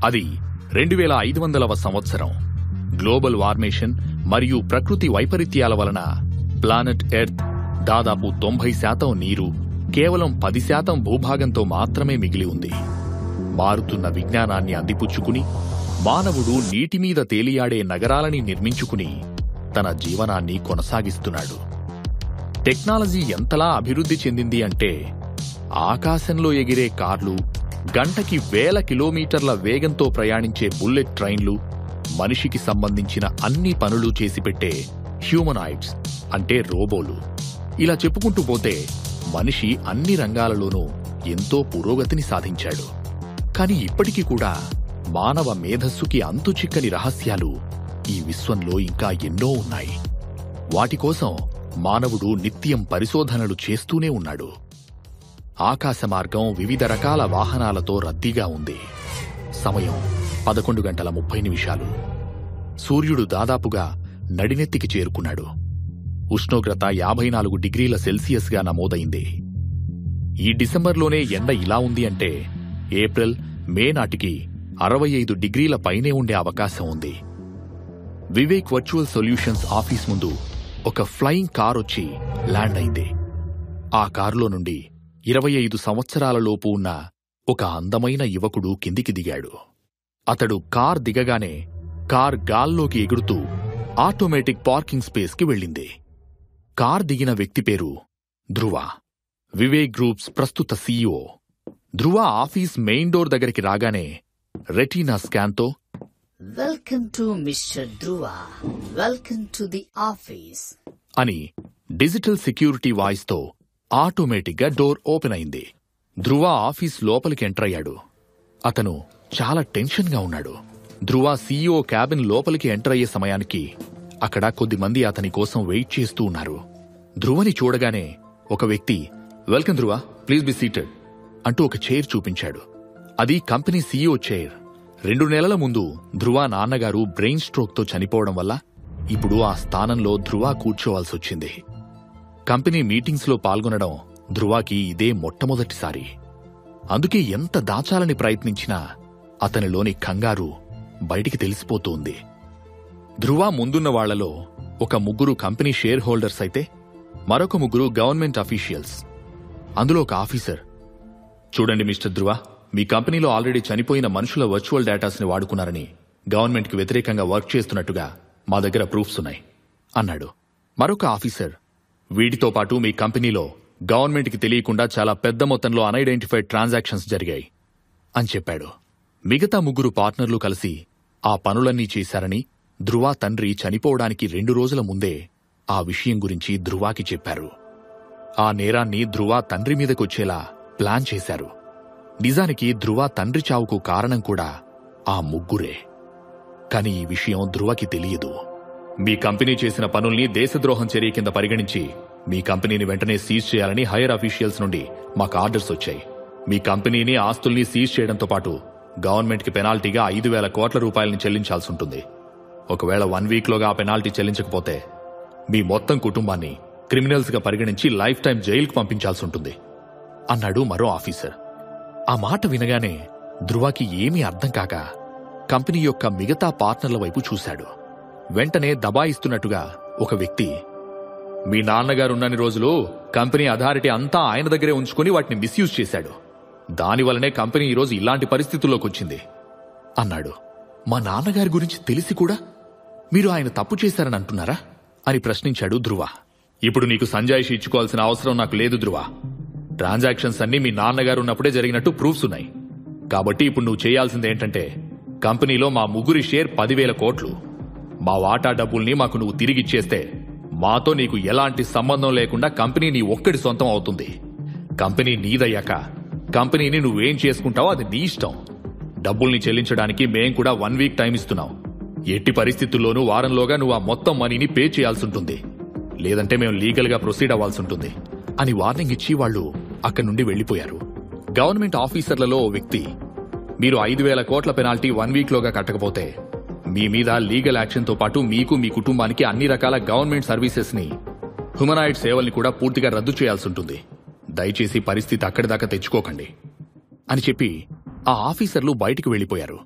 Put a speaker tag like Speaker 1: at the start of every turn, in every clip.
Speaker 1: అది రెండు వేల ఐదు వందలవ సంవత్సరం గ్లోబల్ వార్మేషన్ మరియు ప్రకృతి వైపరీత్యాల వలన ప్లానెట్ ఎర్త్ దాదాపు తొంభై శాతం నీరు కేవలం పది శాతం భూభాగంతో మాత్రమే మిగిలి ఉంది మారుతున్న విజ్ఞానాన్ని అందిపుచ్చుకుని మానవుడు నీటి మీద తేలియాడే నగరాలని నిర్మించుకుని తన జీవనాన్ని కొనసాగిస్తున్నాడు టెక్నాలజీ ఎంతలా అభివృద్ధి చెందింది అంటే ఆకాశంలో ఎగిరే కార్లు గంటకి వేల కిలోమీటర్ల వేగంతో ప్రయాణించే బుల్లెట్ ట్రైన్లు మనిషికి సంబంధించిన అన్ని పనులు చేసి పెట్టే హ్యూమనాయిడ్స్ అంటే రోబోలు ఇలా చెప్పుకుంటూ పోతే మనిషి అన్ని రంగాలలోనూ ఎంతో పురోగతిని సాధించాడు కాని ఇప్పటికీ కూడా మానవ మేధస్సుకి అంతుచిక్కని రహస్యాలు ఈ విశ్వంలో ఇంకా ఎన్నో ఉన్నాయి వాటి కోసం మానవుడు నిత్యం పరిశోధనలు చేస్తూనే ఉన్నాడు ఆకాశ మార్గం వివిధ రకాల వాహనాలతో రద్దీగా ఉంది సమయం పదకొండు గంటల ముప్పై నిమిషాలు సూర్యుడు దాదాపుగా నడినెత్తికి చేరుకున్నాడు ఉష్ణోగ్రత యాభై నాలుగు డిగ్రీల సెల్సియస్గా నమోదైంది ఈ డిసెంబర్లోనే ఎండ ఇలా ఉంది అంటే ఏప్రిల్ మే నాటికి అరవై ఐదు డిగ్రీల పైనే ఉండే అవకాశం ఉంది వివేక్ వర్చువల్ సొల్యూషన్స్ ఆఫీస్ ముందు ఒక ఫ్లయింగ్ కార్ వచ్చి ల్యాండ్ అయింది ఆ కారులో నుండి ఇరవై ఐదు సంవత్సరాలలోపు ఉన్న ఒక అందమైన యువకుడు కిందికి దిగాడు అతడు కార్ దిగగానే కార్ గాల్లోకి ఎగురుతూ ఆటోమేటిక్ పార్కింగ్ స్పేస్కి వెళ్ళింది కార్ దిగిన వ్యక్తి పేరు ధ్రువ వివేక్ గ్రూప్స్ ప్రస్తుత CEO Dhruva office main door దగ్గరికి రాగానే రెటీనా స్కాన్తో
Speaker 2: Welcome to Mr. Dhruva. Welcome to the office.
Speaker 1: అని డిజిటల్ సెక్యూరిటీ వాయిస్తో ఆటోమేటిక్గా డోర్ ఓపెన్ అయింది ధ్రువ ఆఫీస్ లోపలికి ఎంటర్ అయ్యాడు అతను చాలా టెన్షన్గా ఉన్నాడు ధ్రువ సీఈఓ క్యాబిన్ లోపలికి ఎంటర్ అయ్యే సమయానికి అక్కడ కొద్దిమంది అతని కోసం వెయిట్ చేస్తూ ఉన్నారు ధ్రువని చూడగానే ఒక వ్యక్తి welcome Dhruva please be seated అంటూ ఒక చైర్ చూపించాడు అది కంపెనీ సీఈఓ చైర్ రెండు నెలల ముందు ధ్రువ నాన్నగారు బ్రెయిన్ స్ట్రోక్తో చనిపోవడం వల్ల ఇప్పుడు ఆ స్థానంలో ధ్రువ కూర్చోవాల్సి వచ్చింది కంపెనీ మీటింగ్స్లో పాల్గొనడం ధ్రువాకి ఇదే మొట్టమొదటిసారి అందుకే ఎంత దాచాలని ప్రయత్నించినా అతనిలోని కంగారు బయటికి తెలిసిపోతోంది ధ్రువ ముందున్న వాళ్లలో ఒక ముగ్గురు కంపెనీ షేర్ హోల్డర్స్ అయితే మరొక ముగ్గురు గవర్నమెంట్ అఫీషియల్స్ అందులో ఒక ఆఫీసర్ చూడండి మిస్టర్ ధ్రువ మీ కంపెనీలో ఆల్రెడీ చనిపోయిన మనుషుల వర్చువల్ డేటాస్ని వాడుకున్నారని గవర్నమెంట్కి వ్యతిరేకంగా వర్క్ చేస్తున్నట్టుగా మా దగ్గర ప్రూఫ్స్ ఉన్నాయి అన్నాడు మరొక ఆఫీసర్ వీటితో పాటు మీ కంపెనీలో గవర్నమెంట్కి తెలియకుండా చాలా పెద్ద మొత్తంలో అన్ఐడెంటిఫైడ్ ట్రాన్సాక్షన్స్ జరిగాయి అని చెప్పాడు మిగతా ముగ్గురు పార్ట్నర్లు కలిసి ఆ పనులన్నీ చేశారని ధ్రువ తండ్రి చనిపోవడానికి రెండు రోజుల ముందే ఆ విషయం గురించి ధ్రువాకి చెప్పారు ఆ నేరాన్ని ధ్రువ తండ్రి మీదకొచ్చేలా ప్లాన్ చేశారు నిజానికి ధ్రువ తండ్రి చావుకు కారణం కూడా ఆ ముగ్గురే కాని ఈ విషయం ధ్రువకి తెలియదు మీ కంపెనీ చేసిన పనుల్ని దేశద్రోహం చర్య కింద పరిగణించి మీ కంపెనీని వెంటనే సీజ్ చేయాలని హైయర్ అఫీషియల్స్ నుండి మాకు ఆర్డర్స్ వచ్చాయి మీ కంపెనీని ఆస్తుల్ని సీజ్ చేయడంతో పాటు గవర్నమెంట్కి పెనాల్టీగా ఐదు వేల కోట్ల రూపాయలని చెల్లించాల్సి ఉంటుంది ఒకవేళ వన్ వీక్లోగా ఆ పెనాల్టీ చెల్లించకపోతే మీ మొత్తం కుటుంబాన్ని క్రిమినల్స్గా పరిగణించి లైఫ్ టైం జైలుకు పంపించాల్సి ఉంటుంది అన్నాడు మరో ఆఫీసర్ ఆ మాట వినగానే ధ్రువకి ఏమీ అర్థం కాక కంపెనీ యొక్క మిగతా పార్ట్నర్ల వైపు చూశాడు వెంటనే దబాయిస్తున్నట్టుగా ఒక వ్యక్తి మీ నాన్నగారున్నన్ని రోజులు కంపెనీ అథారిటీ అంతా ఆయన దగ్గరే ఉంచుకుని వాటిని మిస్యూజ్ చేశాడు దానివల్లనే కంపెనీ ఈరోజు ఇలాంటి పరిస్థితుల్లోకి వచ్చింది అన్నాడు మా నాన్నగారి గురించి తెలిసి కూడా మీరు ఆయన తప్పు చేశారని అంటున్నారా అని ప్రశ్నించాడు ధ్రువ ఇప్పుడు నీకు సంజాయిషి ఇచ్చుకోవాల్సిన అవసరం నాకు లేదు ధ్రువ ట్రాన్సాక్షన్స్ అన్ని మీ నాన్నగారు ఉన్నప్పుడే జరిగినట్టు ప్రూఫ్స్ ఉన్నాయి కాబట్టి ఇప్పుడు నువ్వు చేయాల్సింది ఏంటంటే కంపెనీలో మా ముగ్గురి షేర్ పదివేల కోట్లు మా వాటా డబ్బుల్ని మాకు నువ్వు తిరిగిచ్చేస్తే మాతో నీకు ఎలాంటి సంబంధం లేకుండా కంపెనీ నీ ఒక్కడి సొంతం అవుతుంది కంపెనీ నీదయ్యాక కంపెనీని నువ్వేం చేసుకుంటావో అది నీ ఇష్టం డబ్బుల్ని చెల్లించడానికి మేం కూడా వన్ వీక్ టైం ఇస్తున్నాం ఎట్టి పరిస్థితుల్లోనూ వారంలోగా నువ్వు ఆ మొత్తం మనీని పే చేయాల్సి ఉంటుంది లేదంటే మేము లీగల్ గా ప్రొసీడ్ అవ్వాల్సి ఉంటుంది అని వార్నింగ్ ఇచ్చి వాళ్ళు అక్కడి నుండి వెళ్లిపోయారు గవర్నమెంట్ ఆఫీసర్లలో ఓ వ్యక్తి మీరు ఐదు వేల కోట్ల పెనాల్టీ వన్ వీక్ లోగా కట్టకపోతే మీ మీద లీగల్ యాక్షన్ తో పాటు మీకు మీ కుటుంబానికి అన్ని రకాల గవర్నమెంట్ సర్వీసెస్ ని హ్యూమనాయిడ్ సేవల్ని కూడా పూర్తిగా రద్దు చేయాల్సి ఉంటుంది దయచేసి పరిస్థితి అక్కడి దాకా తెచ్చుకోకండి అని చెప్పి ఆ ఆఫీసర్లు బయటికి వెళ్లిపోయారు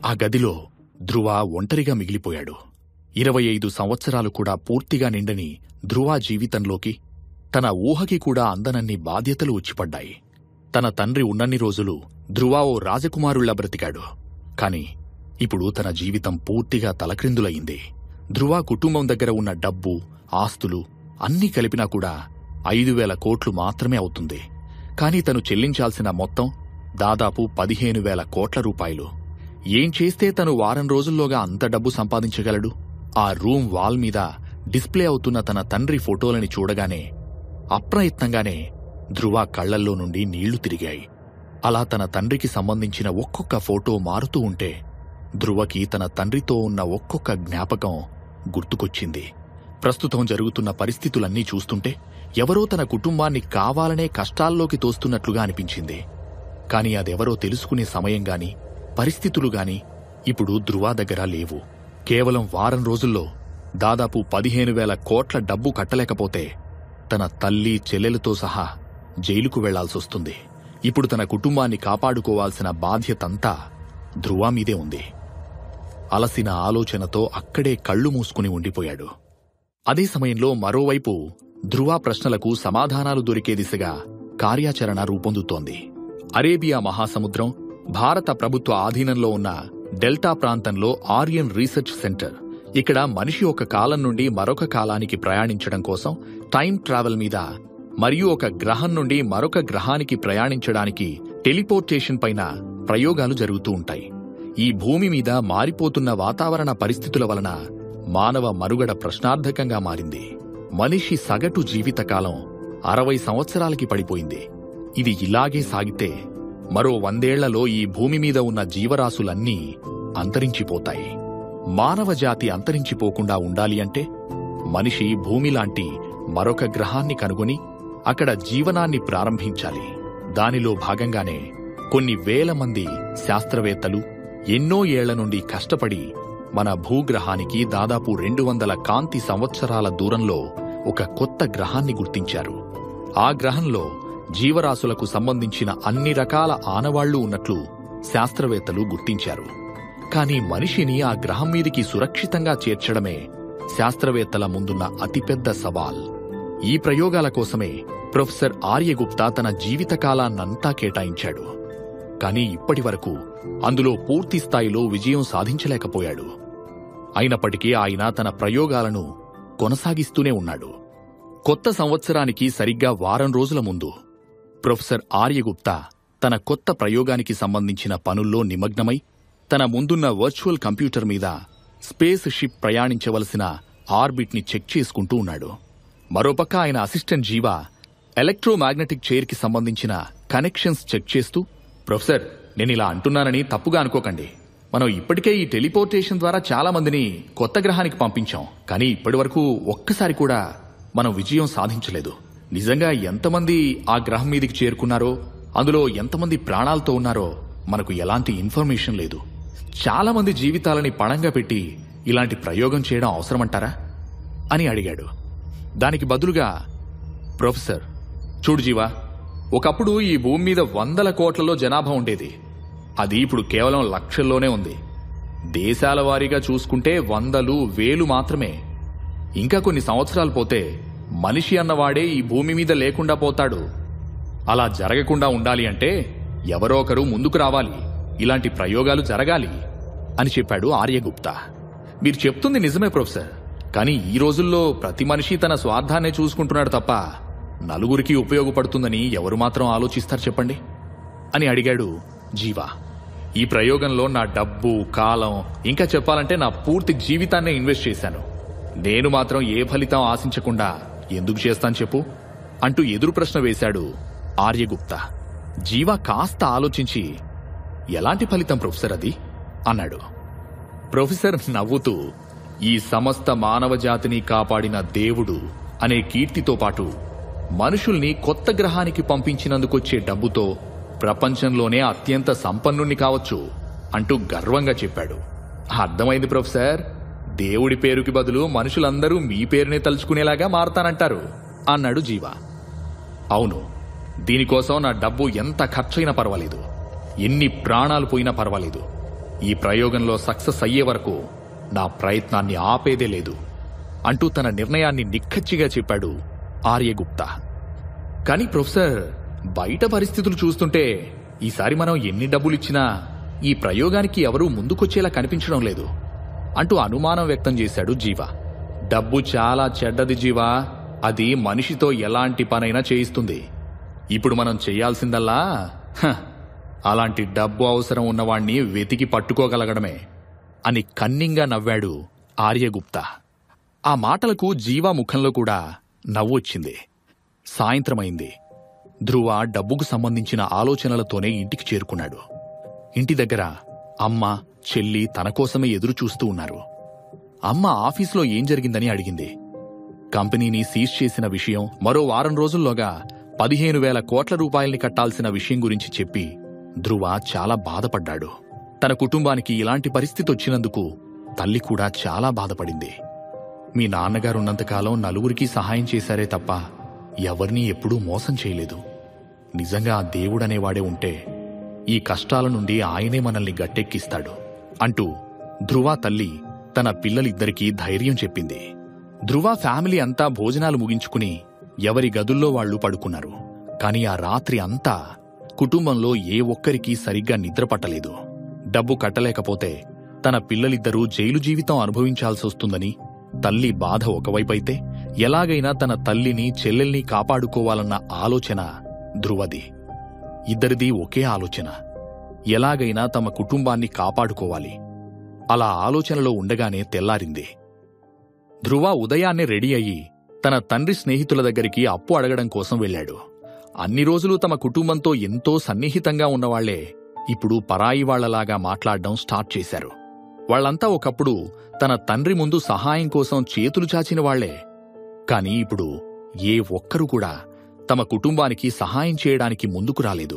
Speaker 1: ఆ గదిలో ధ్రువ ఒంటరిగా మిగిలిపోయాడు ఇరవై ఐదు సంవత్సరాలు కూడా పూర్తిగా నిండని ధ్రువ జీవితంలోకి తన ఊహకి కూడా అందనన్ని బాధ్యతలు వచ్చిపడ్డాయి తన తండ్రి ఉన్నన్ని రోజులు ధ్రువ ఓ రాజకుమారుళ్లా బ్రతికాడు కాని ఇప్పుడు తన జీవితం పూర్తిగా తలక్రిందులయింది ధ్రువ కుటుంబం దగ్గర ఉన్న డబ్బు ఆస్తులు అన్నీ కలిపినా కూడా ఐదు వేల కోట్లు మాత్రమే అవుతుంది కాని తను చెల్లించాల్సిన మొత్తం దాదాపు పదిహేను వేల కోట్ల రూపాయలు ఏం చేస్తే తను వారం రోజుల్లోగా అంత డబ్బు సంపాదించగలడు ఆ రూమ్ వాల్ మీద డిస్ప్లే అవుతున్న తన తండ్రి ఫోటోలని చూడగానే అప్రయత్నంగానే ధ్రువ కళ్లల్లో నుండి నీళ్లు తిరిగాయి అలా తన తండ్రికి సంబంధించిన ఒక్కొక్క ఫోటో మారుతూ ఉంటే ధ్రువకి తన తండ్రితో ఉన్న ఒక్కొక్క జ్ఞాపకం గుర్తుకొచ్చింది ప్రస్తుతం జరుగుతున్న పరిస్థితులన్నీ చూస్తుంటే ఎవరో తన కుటుంబాన్ని కావాలనే కష్టాల్లోకి తోస్తున్నట్లుగా అనిపించింది కాని అదెవరో తెలుసుకునే సమయం గాని పరిస్థితులు గాని ఇప్పుడు ధ్రువ దగ్గర లేవు కేవలం వారం రోజుల్లో దాదాపు పదిహేను వేల కోట్ల డబ్బు కట్టలేకపోతే తన తల్లి చెల్లెలతో సహా జైలుకు వెళ్లాల్సొస్తుంది ఇప్పుడు తన కుటుంబాన్ని కాపాడుకోవాల్సిన బాధ్యతంతా ధ్రువ మీదే ఉంది అలసిన ఆలోచనతో అక్కడే కళ్ళు మూసుకుని ఉండిపోయాడు అదే సమయంలో మరోవైపు ధ్రువ ప్రశ్నలకు సమాధానాలు దొరికే దిశగా కార్యాచరణ రూపొందుతోంది అరేబియా మహాసముద్రం భారత ప్రభుత్వ ఆధీనంలో ఉన్న డెల్టా ప్రాంతంలో ఆర్యన్ రీసెర్చ్ సెంటర్ ఇక్కడ మనిషి ఒక కాలం నుండి మరొక కాలానికి ప్రయాణించడం కోసం టైం ట్రావెల్ మీద మరియు ఒక గ్రహం నుండి మరొక గ్రహానికి ప్రయాణించడానికి టెలిపోర్టేషన్ పైన ప్రయోగాలు జరుగుతూ ఉంటాయి ఈ భూమి మీద మారిపోతున్న వాతావరణ పరిస్థితుల వలన మానవ మనుగడ ప్రశ్నార్థకంగా మారింది మనిషి సగటు జీవితకాలం అరవై సంవత్సరాలకి పడిపోయింది ఇది ఇలాగే సాగితే మరో వందేళ్లలో ఈ భూమి మీద ఉన్న జీవరాశులన్నీ అంతరించిపోతాయి మానవ జాతి అంతరించిపోకుండా ఉండాలి అంటే మనిషి భూమిలాంటి మరొక గ్రహాన్ని కనుగొని అక్కడ జీవనాన్ని ప్రారంభించాలి దానిలో భాగంగానే కొన్ని వేల మంది శాస్త్రవేత్తలు ఎన్నో ఏళ్ల నుండి కష్టపడి మన భూగ్రహానికి దాదాపు రెండు వందల కాంతి సంవత్సరాల దూరంలో ఒక కొత్త గ్రహాన్ని గుర్తించారు ఆ గ్రహంలో జీవరాశులకు సంబంధించిన అన్ని రకాల ఆనవాళ్లు ఉన్నట్లు శాస్త్రవేత్తలు గుర్తించారు కానీ మనిషిని ఆ గ్రహం మీదికి సురక్షితంగా చేర్చడమే శాస్త్రవేత్తల ముందున్న అతిపెద్ద సవాల్ ఈ ప్రయోగాల కోసమే ప్రొఫెసర్ ఆర్యగుప్తా తన జీవితకాలాన్నంతా కేటాయించాడు కానీ ఇప్పటివరకు అందులో పూర్తి స్థాయిలో విజయం సాధించలేకపోయాడు అయినప్పటికీ ఆయన తన ప్రయోగాలను కొనసాగిస్తూనే ఉన్నాడు కొత్త సంవత్సరానికి సరిగ్గా వారం రోజుల ముందు ప్రొఫెసర్ ఆర్యగుప్తా తన కొత్త ప్రయోగానికి సంబంధించిన పనుల్లో నిమగ్నమై తన ముందున్న వర్చువల్ కంప్యూటర్ మీద స్పేస్ షిప్ ప్రయాణించవలసిన ఆర్బిట్ని చెక్ చేసుకుంటూ ఉన్నాడు మరోపక్క ఆయన అసిస్టెంట్ జీవా ఎలక్ట్రోమాగ్నెటిక్ చైర్కి సంబంధించిన కనెక్షన్స్ చెక్ చేస్తూ ప్రొఫెసర్ నేను ఇలా అంటున్నానని తప్పుగా అనుకోకండి మనం ఇప్పటికే ఈ టెలిపోర్టేషన్ ద్వారా చాలా మందిని కొత్త గ్రహానికి పంపించాం కానీ ఇప్పటి వరకు ఒక్కసారి కూడా మనం విజయం సాధించలేదు నిజంగా ఎంతమంది ఆ గ్రహం మీదికి చేరుకున్నారో అందులో ఎంతమంది ప్రాణాలతో ఉన్నారో మనకు ఎలాంటి ఇన్ఫర్మేషన్ లేదు చాలా మంది జీవితాలని పణంగా పెట్టి ఇలాంటి ప్రయోగం చేయడం అవసరమంటారా అని అడిగాడు దానికి బదులుగా ప్రొఫెసర్ చూడు జీవా ఒకప్పుడు ఈ భూమి మీద వందల కోట్లలో జనాభా ఉండేది అది ఇప్పుడు కేవలం లక్షల్లోనే ఉంది దేశాల వారీగా చూసుకుంటే వందలు వేలు మాత్రమే ఇంకా కొన్ని సంవత్సరాలు పోతే మనిషి అన్నవాడే ఈ భూమి మీద లేకుండా పోతాడు అలా జరగకుండా ఉండాలి అంటే ఎవరో ఒకరు ముందుకు రావాలి ఇలాంటి ప్రయోగాలు జరగాలి అని చెప్పాడు ఆర్యగుప్తా మీరు చెప్తుంది నిజమే ప్రొఫెసర్ కానీ ఈ రోజుల్లో ప్రతి మనిషి తన స్వార్థాన్నే చూసుకుంటున్నాడు తప్ప నలుగురికి ఉపయోగపడుతుందని ఎవరు మాత్రం ఆలోచిస్తారు చెప్పండి అని అడిగాడు జీవా ఈ ప్రయోగంలో నా డబ్బు కాలం ఇంకా చెప్పాలంటే నా పూర్తి జీవితాన్నే ఇన్వెస్ట్ చేశాను నేను మాత్రం ఏ ఫలితం ఆశించకుండా ఎందుకు చేస్తాను చెప్పు అంటూ ఎదురు ప్రశ్న వేశాడు ఆర్యగుప్తా జీవా కాస్త ఆలోచించి ఎలాంటి ఫలితం ప్రొఫెసర్ అది అన్నాడు ప్రొఫెసర్ నవ్వుతూ ఈ సమస్త మానవ జాతిని కాపాడిన దేవుడు అనే కీర్తితో పాటు మనుషుల్ని కొత్త గ్రహానికి పంపించినందుకొచ్చే డబ్బుతో ప్రపంచంలోనే అత్యంత సంపన్నుణ్ణి కావచ్చు అంటూ గర్వంగా చెప్పాడు అర్థమైంది ప్రొఫెసర్ దేవుడి పేరుకి బదులు మనుషులందరూ మీ పేరునే తలుచుకునేలాగా మారతానంటారు అన్నాడు జీవా అవును దీనికోసం నా డబ్బు ఎంత ఖర్చైనా పర్వాలేదు ఎన్ని ప్రాణాలు పోయినా పర్వాలేదు ఈ ప్రయోగంలో సక్సెస్ అయ్యే వరకు నా ప్రయత్నాన్ని ఆపేదే లేదు అంటూ తన నిర్ణయాన్ని నిక్కచ్చిగా చెప్పాడు ఆర్యగుప్తా కానీ ప్రొఫెసర్ బయట పరిస్థితులు చూస్తుంటే ఈసారి మనం ఎన్ని డబ్బులిచ్చినా ఈ ప్రయోగానికి ఎవరూ ముందుకొచ్చేలా కనిపించడం లేదు అంటూ అనుమానం వ్యక్తం చేశాడు జీవ డబ్బు చాలా చెడ్డది జీవా అది మనిషితో ఎలాంటి పనైనా చేయిస్తుంది ఇప్పుడు మనం చేయాల్సిందల్లా హ, అలాంటి డబ్బు అవసరం ఉన్నవాణ్ణి వెతికి పట్టుకోగలగడమే అని కన్నింగా నవ్వాడు ఆర్యగుప్తా ఆ మాటలకు జీవా ముఖంలో కూడా నవ్వొచ్చింది సాయంత్రమైంది ధ్రువ డబ్బుకు సంబంధించిన ఆలోచనలతోనే ఇంటికి చేరుకున్నాడు ఇంటి దగ్గర అమ్మ చెల్లి తన కోసమే ఎదురు చూస్తూ ఉన్నారు అమ్మ ఆఫీసులో ఏం జరిగిందని అడిగింది కంపెనీని సీజ్ చేసిన విషయం మరో వారం రోజుల్లోగా పదిహేను వేల కోట్ల రూపాయల్ని కట్టాల్సిన విషయం గురించి చెప్పి ధ్రువ చాలా బాధపడ్డాడు తన కుటుంబానికి ఇలాంటి పరిస్థితి వచ్చినందుకు తల్లి కూడా చాలా బాధపడింది మీ నాన్నగారున్నంతకాలం నలుగురికి సహాయం చేశారే తప్ప ఎవరినీ ఎప్పుడూ మోసం చేయలేదు నిజంగా ఆ దేవుడనేవాడే ఉంటే ఈ కష్టాల నుండి ఆయనే మనల్ని గట్టెక్కిస్తాడు అంటూ ధ్రువ తల్లి తన పిల్లలిద్దరికీ ధైర్యం చెప్పింది ధ్రువ ఫ్యామిలీ అంతా భోజనాలు ముగించుకుని ఎవరి గదుల్లో వాళ్లు పడుకున్నారు కాని ఆ రాత్రి అంతా కుటుంబంలో ఏ ఒక్కరికీ సరిగ్గా నిద్ర పట్టలేదు డబ్బు కట్టలేకపోతే తన పిల్లలిద్దరూ జైలు జీవితం అనుభవించాల్సొస్తుందని తల్లి బాధ ఒకవైపైతే ఎలాగైనా తన తల్లిని చెల్లెల్ని కాపాడుకోవాలన్న ఆలోచన ధ్రువది ఇద్దరిది ఒకే ఆలోచన ఎలాగైనా తమ కుటుంబాన్ని కాపాడుకోవాలి అలా ఆలోచనలో ఉండగానే తెల్లారింది ధ్రువ ఉదయాన్నే రెడీ అయ్యి తన తండ్రి స్నేహితుల దగ్గరికి అప్పు అడగడం కోసం వెళ్ళాడు అన్ని రోజులు తమ కుటుంబంతో ఎంతో సన్నిహితంగా ఉన్నవాళ్లే ఇప్పుడు పరాయి వాళ్లలాగా మాట్లాడడం స్టార్ట్ చేశారు వాళ్ళంతా ఒకప్పుడు తన తండ్రి ముందు సహాయం కోసం చేతులు చాచిన వాళ్లే కాని ఇప్పుడు ఏ ఒక్కరు కూడా తమ కుటుంబానికి సహాయం చేయడానికి ముందుకు రాలేదు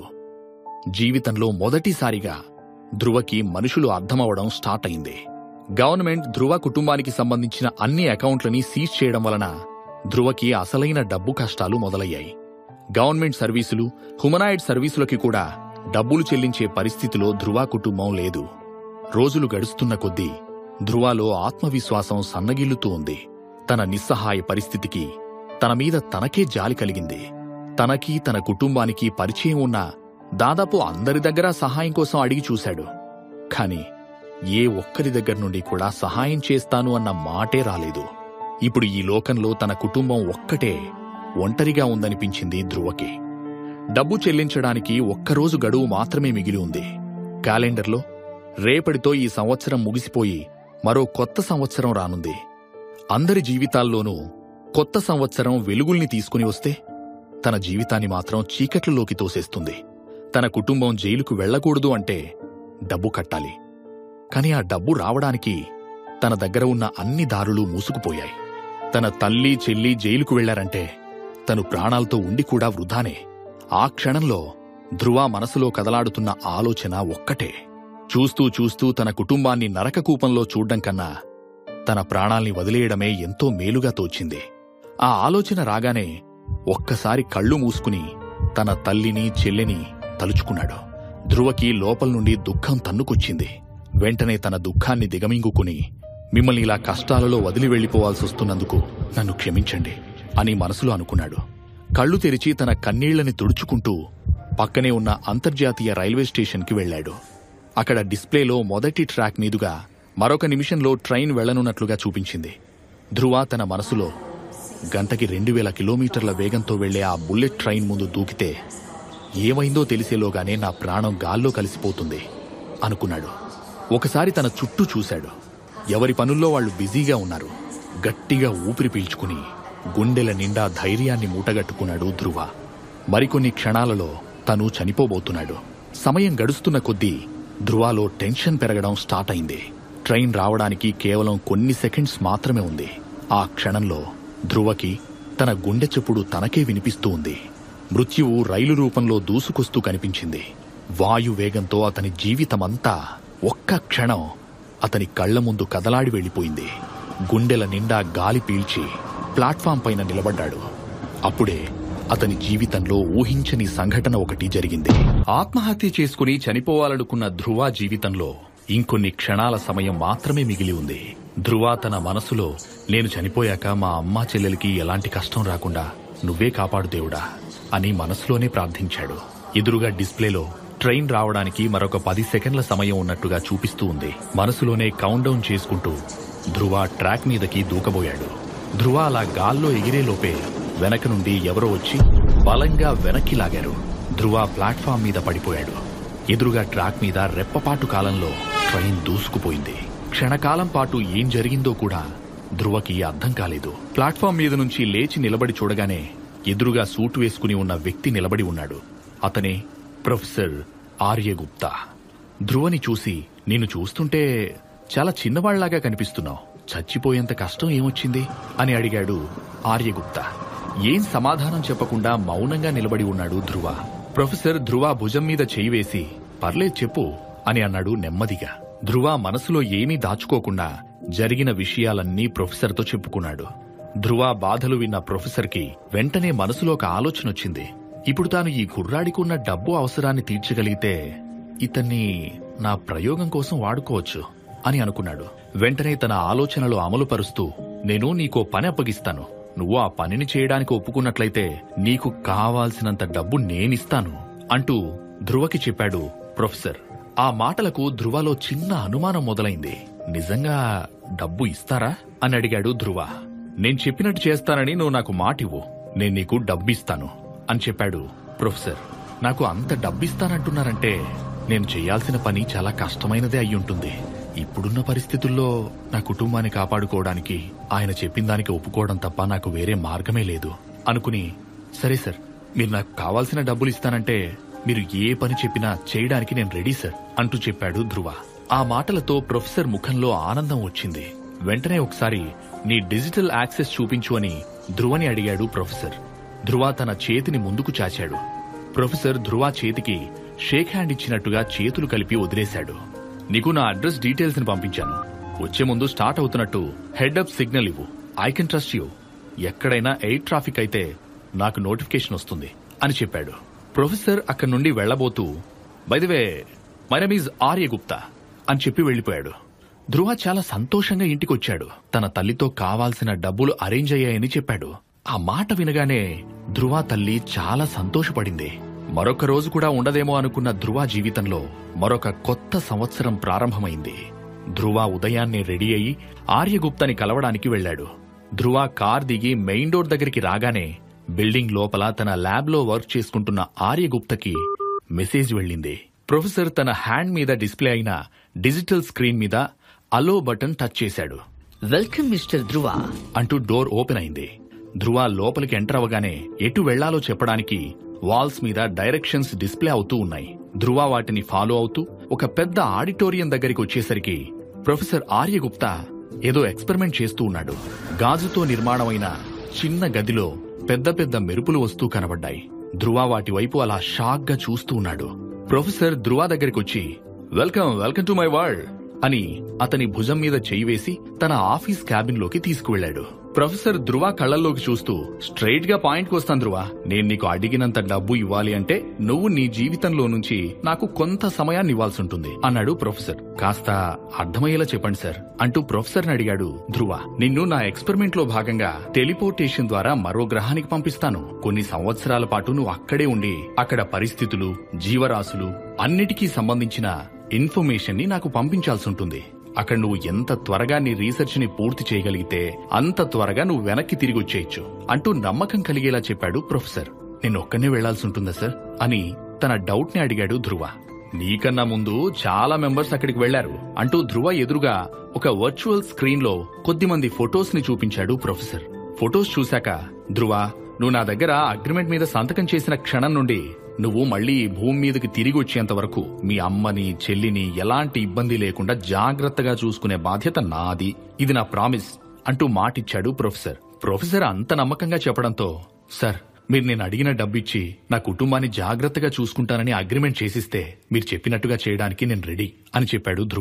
Speaker 1: జీవితంలో మొదటిసారిగా ధ్రువకి మనుషులు అర్థమవడం స్టార్ట్ అయింది గవర్నమెంట్ ధ్రువ కుటుంబానికి సంబంధించిన అన్ని అకౌంట్లని సీజ్ చేయడం వలన ధ్రువకి అసలైన డబ్బు కష్టాలు మొదలయ్యాయి గవర్నమెంట్ సర్వీసులు హ్యుమనాయిడ్ సర్వీసులకి కూడా డబ్బులు చెల్లించే పరిస్థితిలో ధ్రువ కుటుంబం లేదు రోజులు గడుస్తున్న కొద్దీ ధ్రువాలో ఆత్మవిశ్వాసం సన్నగిల్లుతూ ఉంది తన నిస్సహాయ పరిస్థితికి తన మీద తనకే జాలి కలిగింది తనకి తన కుటుంబానికి పరిచయం ఉన్న దాదాపు అందరి దగ్గర సహాయం కోసం అడిగి చూశాడు కాని ఏ ఒక్కరి దగ్గర నుండి కూడా సహాయం చేస్తాను అన్న మాటే రాలేదు ఇప్పుడు ఈ లోకంలో తన కుటుంబం ఒక్కటే ఒంటరిగా ఉందనిపించింది ధ్రువకి డబ్బు చెల్లించడానికి ఒక్కరోజు గడువు మాత్రమే మిగిలి ఉంది క్యాలెండర్లో రేపటితో ఈ సంవత్సరం ముగిసిపోయి మరో కొత్త సంవత్సరం రానుంది అందరి జీవితాల్లోనూ కొత్త సంవత్సరం వెలుగుల్ని తీసుకుని వస్తే తన జీవితాన్ని మాత్రం చీకట్లలోకి తోసేస్తుంది తన కుటుంబం జైలుకు వెళ్లకూడదు అంటే డబ్బు కట్టాలి కాని ఆ డబ్బు రావడానికి తన దగ్గర ఉన్న అన్ని దారులు మూసుకుపోయాయి తన తల్లి చెల్లి జైలుకు వెళ్లారంటే తను ప్రాణాలతో ఉండి కూడా వృధానే ఆ క్షణంలో ధ్రువ మనసులో కదలాడుతున్న ఆలోచన ఒక్కటే చూస్తూ చూస్తూ తన కుటుంబాన్ని నరకకూపంలో చూడ్డం కన్నా తన ప్రాణాల్ని వదిలేయడమే ఎంతో మేలుగా తోచింది ఆ ఆలోచన రాగానే ఒక్కసారి కళ్ళు మూసుకుని తన తల్లిని చెల్లెని తలుచుకున్నాడు ధ్రువకి లోపల నుండి దుఃఖం తన్నుకొచ్చింది వెంటనే తన దుఃఖాన్ని దిగమింగుకుని మిమ్మల్ని ఇలా కష్టాలలో వదిలి వెళ్లిపోవాల్సొస్తున్నందుకు నన్ను క్షమించండి అని మనసులో అనుకున్నాడు కళ్ళు తెరిచి తన కన్నీళ్లని తుడుచుకుంటూ పక్కనే ఉన్న అంతర్జాతీయ రైల్వే స్టేషన్కి వెళ్ళాడు అక్కడ డిస్ప్లేలో మొదటి ట్రాక్ మీదుగా మరొక నిమిషంలో ట్రైన్ వెళ్లనున్నట్లుగా చూపించింది ధ్రువ తన మనసులో గంటకి రెండు వేల కిలోమీటర్ల వేగంతో వెళ్లే ఆ బుల్లెట్ ట్రైన్ ముందు దూకితే ఏమైందో తెలిసేలోగానే నా ప్రాణం గాల్లో కలిసిపోతుంది అనుకున్నాడు ఒకసారి తన చుట్టూ చూశాడు ఎవరి పనుల్లో వాళ్ళు బిజీగా ఉన్నారు గట్టిగా ఊపిరి పీల్చుకుని గుండెల నిండా ధైర్యాన్ని మూటగట్టుకున్నాడు ధ్రువ మరికొన్ని క్షణాలలో తను చనిపోబోతున్నాడు సమయం గడుస్తున్న కొద్దీ ధ్రువాలో టెన్షన్ పెరగడం స్టార్ట్ అయింది ట్రైన్ రావడానికి కేవలం కొన్ని సెకండ్స్ మాత్రమే ఉంది ఆ క్షణంలో ధ్రువకి తన గుండె చప్పుడు తనకే వినిపిస్తూ ఉంది మృత్యువు రైలు రూపంలో దూసుకొస్తూ కనిపించింది వాయు వేగంతో అతని జీవితమంతా ఒక్క క్షణం అతని కళ్ల ముందు కదలాడి వెళ్లిపోయింది గుండెల నిండా గాలి పీల్చి ప్లాట్ఫామ్ పైన నిలబడ్డాడు అప్పుడే అతని జీవితంలో ఊహించని సంఘటన ఒకటి జరిగింది ఆత్మహత్య చేసుకుని చనిపోవాలనుకున్న ధ్రువ జీవితంలో ఇంకొన్ని క్షణాల సమయం మాత్రమే మిగిలి ఉంది ధ్రువ తన మనసులో నేను చనిపోయాక మా అమ్మా చెల్లెలికి ఎలాంటి కష్టం రాకుండా నువ్వే కాపాడు దేవుడా అని మనసులోనే ప్రార్థించాడు ఎదురుగా డిస్ప్లేలో ట్రైన్ రావడానికి మరొక పది సెకండ్ల సమయం ఉన్నట్టుగా చూపిస్తూ ఉంది మనసులోనే కౌంట్ డౌన్ చేసుకుంటూ ధ్రువ ట్రాక్ మీదకి దూకబోయాడు ధ్రువ అలా గాల్లో ఎగిరేలోపే వెనక నుండి ఎవరో వచ్చి బలంగా వెనక్కి లాగారు ధ్రువ ప్లాట్ఫామ్ మీద పడిపోయాడు ఎదురుగా ట్రాక్ మీద రెప్పపాటు కాలంలో ట్రైన్ దూసుకుపోయింది క్షణకాలం పాటు ఏం జరిగిందో కూడా ధ్రువకి అర్థం కాలేదు ప్లాట్ఫామ్ మీద నుంచి లేచి నిలబడి చూడగానే ఎదురుగా సూట్ వేసుకుని ఉన్న వ్యక్తి నిలబడి ఉన్నాడు అతనే ప్రొఫెసర్ ఆర్యగుప్తా ధ్రువని చూసి నిన్ను చూస్తుంటే చాలా చిన్నవాళ్లాగా కనిపిస్తున్నావు చచ్చిపోయేంత కష్టం ఏమొచ్చింది అని అడిగాడు ఆర్యగుప్తా ఏం సమాధానం చెప్పకుండా మౌనంగా నిలబడి ఉన్నాడు ధ్రువ ప్రొఫెసర్ ధ్రువ భుజం మీద చేయి వేసి పర్లేదు చెప్పు అని అన్నాడు నెమ్మదిగా ధ్రువ మనసులో ఏమీ దాచుకోకుండా జరిగిన విషయాలన్నీ ప్రొఫెసర్తో చెప్పుకున్నాడు ధ్రువ బాధలు విన్న ప్రొఫెసర్కి వెంటనే మనసులో ఒక ఆలోచన వచ్చింది ఇప్పుడు తాను ఈ కుర్రాడికున్న డబ్బు అవసరాన్ని తీర్చగలిగితే ఇతన్ని నా ప్రయోగం కోసం వాడుకోవచ్చు అని అనుకున్నాడు వెంటనే తన ఆలోచనలు అమలుపరుస్తూ నేను నీకో పని అప్పగిస్తాను నువ్వు ఆ పనిని చేయడానికి ఒప్పుకున్నట్లయితే నీకు కావాల్సినంత డబ్బు నేనిస్తాను అంటూ ధ్రువకి చెప్పాడు ప్రొఫెసర్ ఆ మాటలకు ధ్రువలో చిన్న అనుమానం మొదలైంది నిజంగా డబ్బు ఇస్తారా అని అడిగాడు ధ్రువ నేను చెప్పినట్టు చేస్తానని నువ్వు నాకు మాటివ్వు నేను నీకు డబ్బిస్తాను అని చెప్పాడు ప్రొఫెసర్ నాకు అంత డబ్బిస్తానంటున్నారంటే నేను చేయాల్సిన పని చాలా కష్టమైనదే అయ్యుంటుంది ఇప్పుడున్న పరిస్థితుల్లో నా కుటుంబాన్ని కాపాడుకోవడానికి ఆయన చెప్పిన దానికి ఒప్పుకోవడం తప్ప నాకు వేరే మార్గమే లేదు అనుకుని సరే సార్ మీరు నాకు కావాల్సిన డబ్బులు ఇస్తానంటే మీరు ఏ పని చెప్పినా చేయడానికి నేను రెడీ సార్ అంటూ చెప్పాడు ధ్రువ ఆ మాటలతో ప్రొఫెసర్ ముఖంలో ఆనందం వచ్చింది వెంటనే ఒకసారి నీ డిజిటల్ యాక్సెస్ చూపించు అని ధ్రువని అడిగాడు ప్రొఫెసర్ ధ్రువ తన చేతిని ముందుకు చాచాడు ప్రొఫెసర్ ధ్రువ చేతికి షేక్ హ్యాండ్ ఇచ్చినట్టుగా చేతులు కలిపి వదిలేశాడు నీకు నా అడ్రస్ డీటెయిల్స్ ని పంపించాను వచ్చే ముందు స్టార్ట్ అవుతున్నట్టు హెడ్ అప్ సిగ్నల్ ఇవ్వు ఐ కెన్ ట్రస్ట్ యూ ఎక్కడైనా ఎయిర్ ట్రాఫిక్ అయితే నాకు నోటిఫికేషన్ వస్తుంది అని చెప్పాడు ప్రొఫెసర్ అక్కడి నుండి వెళ్లబోతూ by the way my name is Arya Gupta అని చెప్పి వెళ్లిపోయాడు ధ్రువ చాలా సంతోషంగా ఇంటికొచ్చాడు తన తల్లితో కావాల్సిన డబ్బులు అరేంజ్ అయ్యాయని చెప్పాడు ఆ మాట వినగానే ధ్రువ తల్లి చాలా సంతోషపడింది మరొక రోజు కూడా ఉండదేమో అనుకున్న ధ్రువ జీవితంలో మరొక కొత్త సంవత్సరం ప్రారంభమైంది ధ్రువ ఉదయాన్నే రెడీ అయి ఆర్యగుప్తని కలవడానికి వెళ్ళాడు ధ్రువ కార్ దిగి మెయిన్ డోర్ దగ్గరికి రాగానే బిల్డింగ్ లోపల తన ల్యాబ్లో వర్క్ చేసుకుంటున్న ఆర్యగుప్తకి మెసేజ్ వెళ్ళింది ప్రొఫెసర్ తన హ్యాండ్ మీద డిస్ప్లే అయిన డిజిటల్ స్క్రీన్ మీద అలో బటన్ టచ్ చేశాడు
Speaker 2: Welcome, Mr. Dhruva.
Speaker 1: అంటూ డోర్ ఓపెన్ అయింది ధ్రువ లోపలికి ఎంటర్ అవగానే ఎటు వెళ్లాలో చెప్పడానికి వాల్స్ మీద డైరెక్షన్స్ డిస్ప్లే అవుతూ ఉన్నాయి ధ్రువ వాటిని ఫాలో అవుతూ ఒక పెద్ద ఆడిటోరియం దగ్గరికి వచ్చేసరికి ప్రొఫెసర్ ఆర్యగుప్తా ఏదో ఎక్స్పెరిమెంట్ చేస్తూ ఉన్నాడు గాజుతో నిర్మాణమైన చిన్న గదిలో పెద్ద పెద్ద మెరుపులు వస్తూ కనబడ్డాయి ధ్రువ వాటి వైపు అలా షాక్ గా చూస్తూ ఉన్నాడు ప్రొఫెసర్ ధ్రువ దగ్గరికి వచ్చి welcome welcome to my world అని అతని భుజం మీద చేయి వేసి తన ఆఫీస్ క్యాబిన్ లోకి తీసుకువెళ్లాడు ప్రొఫెసర్ ధ్రువ కళ్ళల్లోకి చూస్తూ స్ట్రైట్ గా పాయింట్ వస్తాను ధ్రువ నేను నీకు అడిగినంత డబ్బు ఇవ్వాలి అంటే నువ్వు నీ జీవితంలో నుంచి నాకు కొంత సమయాన్ని ఇవ్వాల్సి ఉంటుంది అన్నాడు ప్రొఫెసర్ కాస్త అర్థమయ్యేలా చెప్పండి సార్ అంటూ ప్రొఫెసర్ అడిగాడు ధ్రువ నిన్ను నా ఎక్స్పెరిమెంట్ లో భాగంగా టెలిపోర్టేషన్ ద్వారా మరో గ్రహానికి పంపిస్తాను కొన్ని సంవత్సరాల పాటు నువ్వు అక్కడే ఉండి అక్కడ పరిస్థితులు జీవరాశులు అన్నిటికీ సంబంధించిన ఇన్ఫర్మేషన్ ని నాకు పంపించాల్సి ఉంటుంది అక్కడ నువ్వు ఎంత త్వరగా నీ రీసెర్చ్ ని పూర్తి చేయగలిగితే అంత త్వరగా నువ్వు వెనక్కి తిరిగి వచ్చేయచ్చు అంటూ నమ్మకం కలిగేలా చెప్పాడు ప్రొఫెసర్ నేను ఒక్కనే వెళ్లాల్సి ఉంటుందా సార్ అని తన డౌట్ ని అడిగాడు ధ్రువ నీకన్నా ముందు చాలా మెంబర్స్ అక్కడికి వెళ్లారు అంటూ ధ్రువ ఎదురుగా ఒక వర్చువల్ స్క్రీన్ లో కొద్దిమంది ఫొటోస్ ని చూపించాడు ప్రొఫెసర్ ఫొటోస్ చూశాక ధ్రువ నువ్వు నా దగ్గర అగ్రిమెంట్ మీద సంతకం చేసిన క్షణం నుండి నువ్వు మళ్ళీ ఈ భూమి మీదకి తిరిగి వచ్చేంత వరకు మీ అమ్మని చెల్లిని ఎలాంటి ఇబ్బంది లేకుండా జాగ్రత్తగా చూసుకునే బాధ్యత నాది ఇది నా ప్రామిస్ అంటూ మాటిచ్చాడు ప్రొఫెసర్ ప్రొఫెసర్ అంత నమ్మకంగా చెప్పడంతో సార్ మీరు నేను అడిగిన డబ్బిచ్చి నా కుటుంబాన్ని జాగ్రత్తగా చూసుకుంటానని అగ్రిమెంట్ చేసిస్తే మీరు చెప్పినట్టుగా చేయడానికి నేను రెడీ అని చెప్పాడు ధ్రువ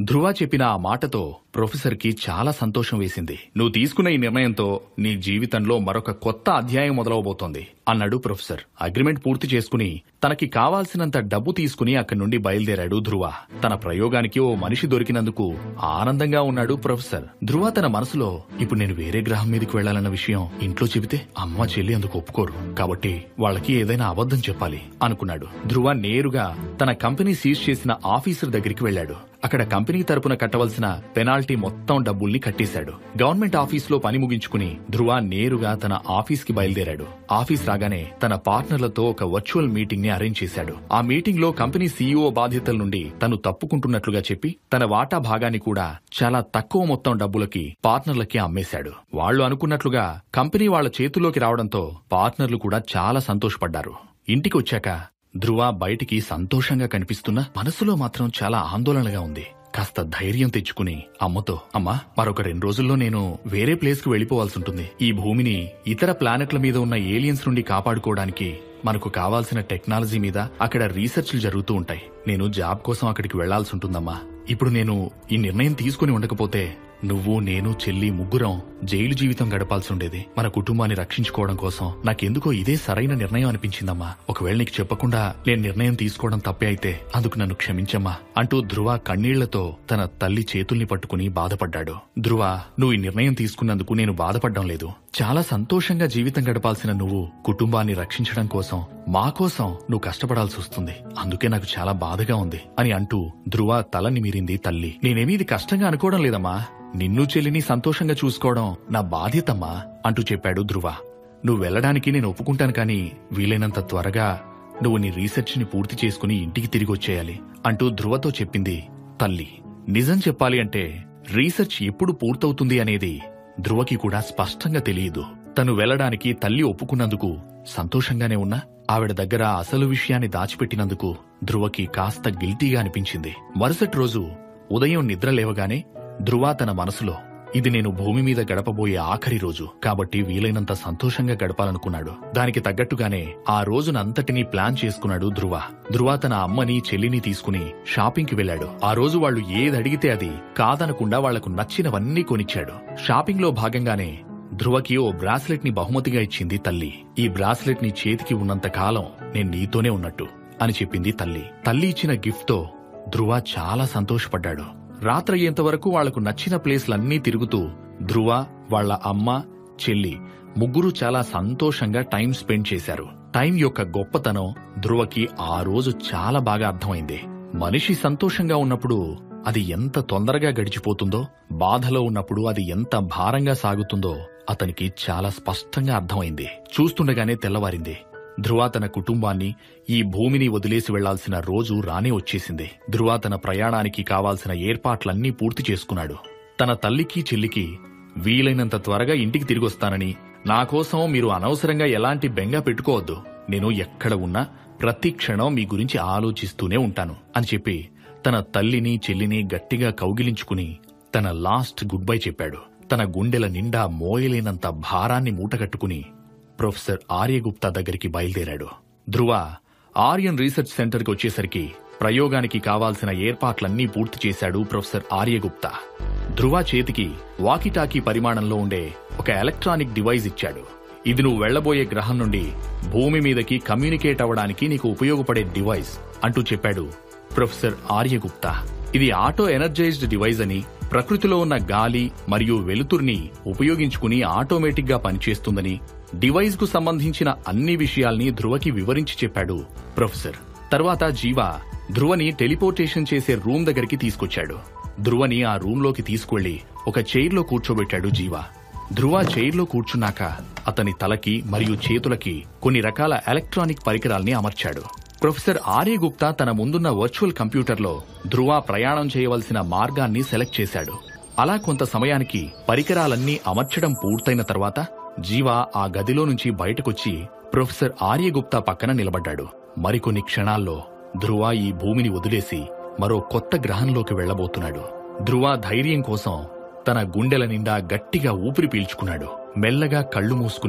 Speaker 1: ధ్రువ చెప్పిన ఆ మాటతో ప్రొఫెసర్ కి చాలా సంతోషం వేసింది నువ్వు తీసుకున్న ఈ నిర్ణయంతో నీ జీవితంలో మరొక కొత్త అధ్యాయం మొదలవబోతోంది అన్నాడు ప్రొఫెసర్ అగ్రిమెంట్ పూర్తి చేసుకుని తనకి కావాల్సినంత డబ్బు తీసుకుని అక్కడి నుండి బయలుదేరాడు ధ్రువ తన ప్రయోగానికి ఓ మనిషి దొరికినందుకు ఆనందంగా ఉన్నాడు ప్రొఫెసర్ ధ్రువ తన మనసులో ఇప్పుడు నేను వేరే గ్రహం మీదకి వెళ్లాలన్న విషయం ఇంట్లో చెబితే అమ్మ చెల్లి అందుకు ఒప్పుకోరు కాబట్టి వాళ్ళకి ఏదైనా అబద్ధం చెప్పాలి అనుకున్నాడు ధ్రువ నేరుగా తన కంపెనీ సీజ్ చేసిన ఆఫీసర్ దగ్గరికి వెళ్లాడు అక్కడ కంపెనీ తరపున కట్టవలసిన పెనాల్టీ మొత్తం డబ్బుల్ని కట్టేశాడు గవర్నమెంట్ ఆఫీస్ లో పని ముగించుకుని ధ్రువ నేరుగా తన ఆఫీస్ కి బయలుదేరాడు ఆఫీస్ రాగానే తన పార్ట్నర్లతో ఒక వర్చువల్ మీటింగ్ ని అరేంజ్ చేశాడు ఆ మీటింగ్ లో కంపెనీ సీఈఓ బాధ్యతల నుండి తను తప్పుకుంటున్నట్లుగా చెప్పి తన వాటా భాగాన్ని కూడా చాలా తక్కువ మొత్తం డబ్బులకి పార్ట్నర్లకి అమ్మేశాడు వాళ్లు అనుకున్నట్లుగా కంపెనీ వాళ్ల చేతుల్లోకి రావడంతో పార్ట్నర్లు కూడా చాలా సంతోషపడ్డారు ఇంటికి వచ్చాక ధ్రువ బయటికి సంతోషంగా కనిపిస్తున్నా మనసులో మాత్రం చాలా ఆందోళనగా ఉంది కాస్త ధైర్యం తెచ్చుకుని అమ్మతో అమ్మా మరొక రెండు రోజుల్లో నేను వేరే ప్లేస్ కు వెళ్లిపోవాల్సి ఉంటుంది ఈ భూమిని ఇతర ప్లానెట్ల మీద ఉన్న ఏలియన్స్ నుండి కాపాడుకోవడానికి మనకు కావాల్సిన టెక్నాలజీ మీద అక్కడ రీసెర్చ్లు జరుగుతూ ఉంటాయి నేను జాబ్ కోసం అక్కడికి వెళ్లాల్సి ఉంటుందమ్మా ఇప్పుడు నేను ఈ నిర్ణయం తీసుకుని ఉండకపోతే నువ్వు నేను చెల్లి ముగ్గురం జైలు జీవితం గడపాల్సి ఉండేది మన కుటుంబాన్ని రక్షించుకోవడం కోసం నాకెందుకో ఇదే సరైన నిర్ణయం అనిపించిందమ్మా ఒకవేళ నీకు చెప్పకుండా నేను నిర్ణయం తీసుకోవడం తప్పే అయితే అందుకు నన్ను క్షమించమ్మా అంటూ ధ్రువ కన్నీళ్లతో తన తల్లి చేతుల్ని పట్టుకుని బాధపడ్డాడు ధ్రువ నువ్వు ఈ నిర్ణయం తీసుకున్నందుకు నేను బాధపడ్డం లేదు చాలా సంతోషంగా జీవితం గడపాల్సిన నువ్వు కుటుంబాన్ని రక్షించడం కోసం మా కోసం నువ్వు కష్టపడాల్సి వస్తుంది అందుకే నాకు చాలా బాధగా ఉంది అని అంటూ ధ్రువ తల నిమిరింది తల్లి నేనేమీ ఇది కష్టంగా అనుకోవడం లేదమ్మా నిన్ను చెల్లిని సంతోషంగా చూసుకోవడం నా బాధ్యతమ్మా అంటూ చెప్పాడు ధ్రువ నువ్వు వెళ్ళడానికి నేను ఒప్పుకుంటాను కానీ వీలైనంత త్వరగా నువ్వు నీ రీసెర్చ్ ని పూర్తి చేసుకుని ఇంటికి తిరిగి వచ్చేయాలి అంటూ ధ్రువతో చెప్పింది తల్లి నిజం చెప్పాలి అంటే రీసెర్చ్ ఎప్పుడు పూర్తవుతుంది అనేది ధ్రువకి కూడా స్పష్టంగా తెలియదు తను వెళ్ళడానికి తల్లి ఒప్పుకున్నందుకు సంతోషంగానే ఉన్నా ఆవిడ దగ్గర అసలు విషయాన్ని దాచిపెట్టినందుకు ధ్రువకి కాస్త గిల్టీగా అనిపించింది మరుసటి రోజు ఉదయం నిద్ర లేవగానే ధ్రువ తన మనసులో ఇది నేను భూమి మీద గడపబోయే ఆఖరి రోజు కాబట్టి వీలైనంత సంతోషంగా గడపాలనుకున్నాడు దానికి తగ్గట్టుగానే ఆ రోజునంతటినీ ప్లాన్ చేసుకున్నాడు ధ్రువ ధ్రువ తన అమ్మని చెల్లిని తీసుకుని షాపింగ్ కి వెళ్లాడు ఆ రోజు వాళ్ళు ఏది అడిగితే అది కాదనకుండా వాళ్లకు నచ్చినవన్నీ కొనిచ్చాడు షాపింగ్ లో భాగంగానే ధ్రువకి ఓ బ్రాస్లెట్ ని బహుమతిగా ఇచ్చింది తల్లి ఈ బ్రాస్లెట్ ని చేతికి ఉన్నంత కాలం నేను నీతోనే ఉన్నట్టు అని చెప్పింది తల్లి తల్లి ఇచ్చిన గిఫ్ట్ తో ధ్రువ చాలా సంతోషపడ్డాడు రాత్రయ్యేంత వరకు వాళ్లకు నచ్చిన ప్లేస్లన్నీ తిరుగుతూ ధ్రువ వాళ్ళ అమ్మ చెల్లి ముగ్గురు చాలా సంతోషంగా టైం స్పెండ్ చేశారు టైం యొక్క గొప్పతనం ధ్రువకి ఆ రోజు చాలా బాగా అర్థమైంది మనిషి సంతోషంగా ఉన్నప్పుడు అది ఎంత తొందరగా గడిచిపోతుందో బాధలో ఉన్నప్పుడు అది ఎంత భారంగా సాగుతుందో అతనికి చాలా స్పష్టంగా అర్థమైంది చూస్తుండగానే తెల్లవారింది ధ్రువ తన కుటుంబాన్ని ఈ భూమిని వదిలేసి వెళ్లాల్సిన రోజు రానే వచ్చేసింది ధ్రువ తన ప్రయాణానికి కావాల్సిన ఏర్పాట్లన్నీ పూర్తి చేసుకున్నాడు తన తల్లికి చెల్లికి వీలైనంత త్వరగా ఇంటికి తిరిగొస్తానని నా కోసం మీరు అనవసరంగా ఎలాంటి బెంగ పెట్టుకోవద్దు నేను ఎక్కడ ఉన్నా ప్రతి క్షణం మీ గురించి ఆలోచిస్తూనే ఉంటాను అని చెప్పి తన తల్లిని చెల్లిని గట్టిగా కౌగిలించుకుని తన లాస్ట్ గుడ్ బై చెప్పాడు తన గుండెల నిండా మోయలేనంత భారాన్ని మూటగట్టుకుని ప్రొఫెసర్ ఆర్యగుప్తా దగ్గరికి బయలుదేరాడు ధ్రువ ఆర్యన్ రీసెర్చ్ సెంటర్కి వచ్చేసరికి ప్రయోగానికి కావాల్సిన ఏర్పాట్లన్నీ పూర్తి చేశాడు ప్రొఫెసర్ ఆర్యగుప్తా ధ్రువ చేతికి వాకిటాకీ పరిమాణంలో ఉండే ఒక ఎలక్ట్రానిక్ డివైస్ ఇచ్చాడు ఇది నువ్వు వెళ్లబోయే గ్రహం నుండి భూమి మీదకి కమ్యూనికేట్ అవ్వడానికి నీకు ఉపయోగపడే డివైస్ అంటూ చెప్పాడు ప్రొఫెసర్ ఆర్యగుప్తా ఇది ఆటో ఎనర్జైజ్డ్ డివైస్ అని ప్రకృతిలో ఉన్న గాలి మరియు వెలుతుర్ని ఉపయోగించుకుని ఆటోమేటిక్ గా పనిచేస్తుందని డివైస్ కు సంబంధించిన అన్ని విషయాల్ని ధ్రువకి వివరించి చెప్పాడు ప్రొఫెసర్ తర్వాత జీవ ధ్రువని టెలిపోర్టేషన్ చేసే రూమ్ దగ్గరికి తీసుకొచ్చాడు ధ్రువని ఆ రూమ్ లోకి తీసుకువెళ్లి ఒక చైర్లో కూర్చోబెట్టాడు జీవ ధ్రువ చైర్లో కూర్చున్నాక అతని తలకి మరియు చేతులకి కొన్ని రకాల ఎలక్ట్రానిక్ పరికరాల్ని అమర్చాడు ప్రొఫెసర్ ఆర్యగుప్తా తన ముందున్న వర్చువల్ కంప్యూటర్లో ధ్రువ ప్రయాణం చేయవలసిన మార్గాన్ని సెలెక్ట్ చేశాడు అలా కొంత సమయానికి పరికరాలన్నీ అమర్చడం పూర్తయిన తర్వాత జీవ ఆ గదిలో నుంచి బయటకొచ్చి ప్రొఫెసర్ ఆర్యగుప్తా పక్కన నిలబడ్డాడు మరికొన్ని క్షణాల్లో ధ్రువ ఈ భూమిని వదిలేసి మరో కొత్త గ్రహంలోకి వెళ్లబోతున్నాడు ధ్రువ ధైర్యం కోసం తన గుండెల నిండా గట్టిగా ఊపిరి పీల్చుకున్నాడు మెల్లగా కళ్ళు మూసుకుని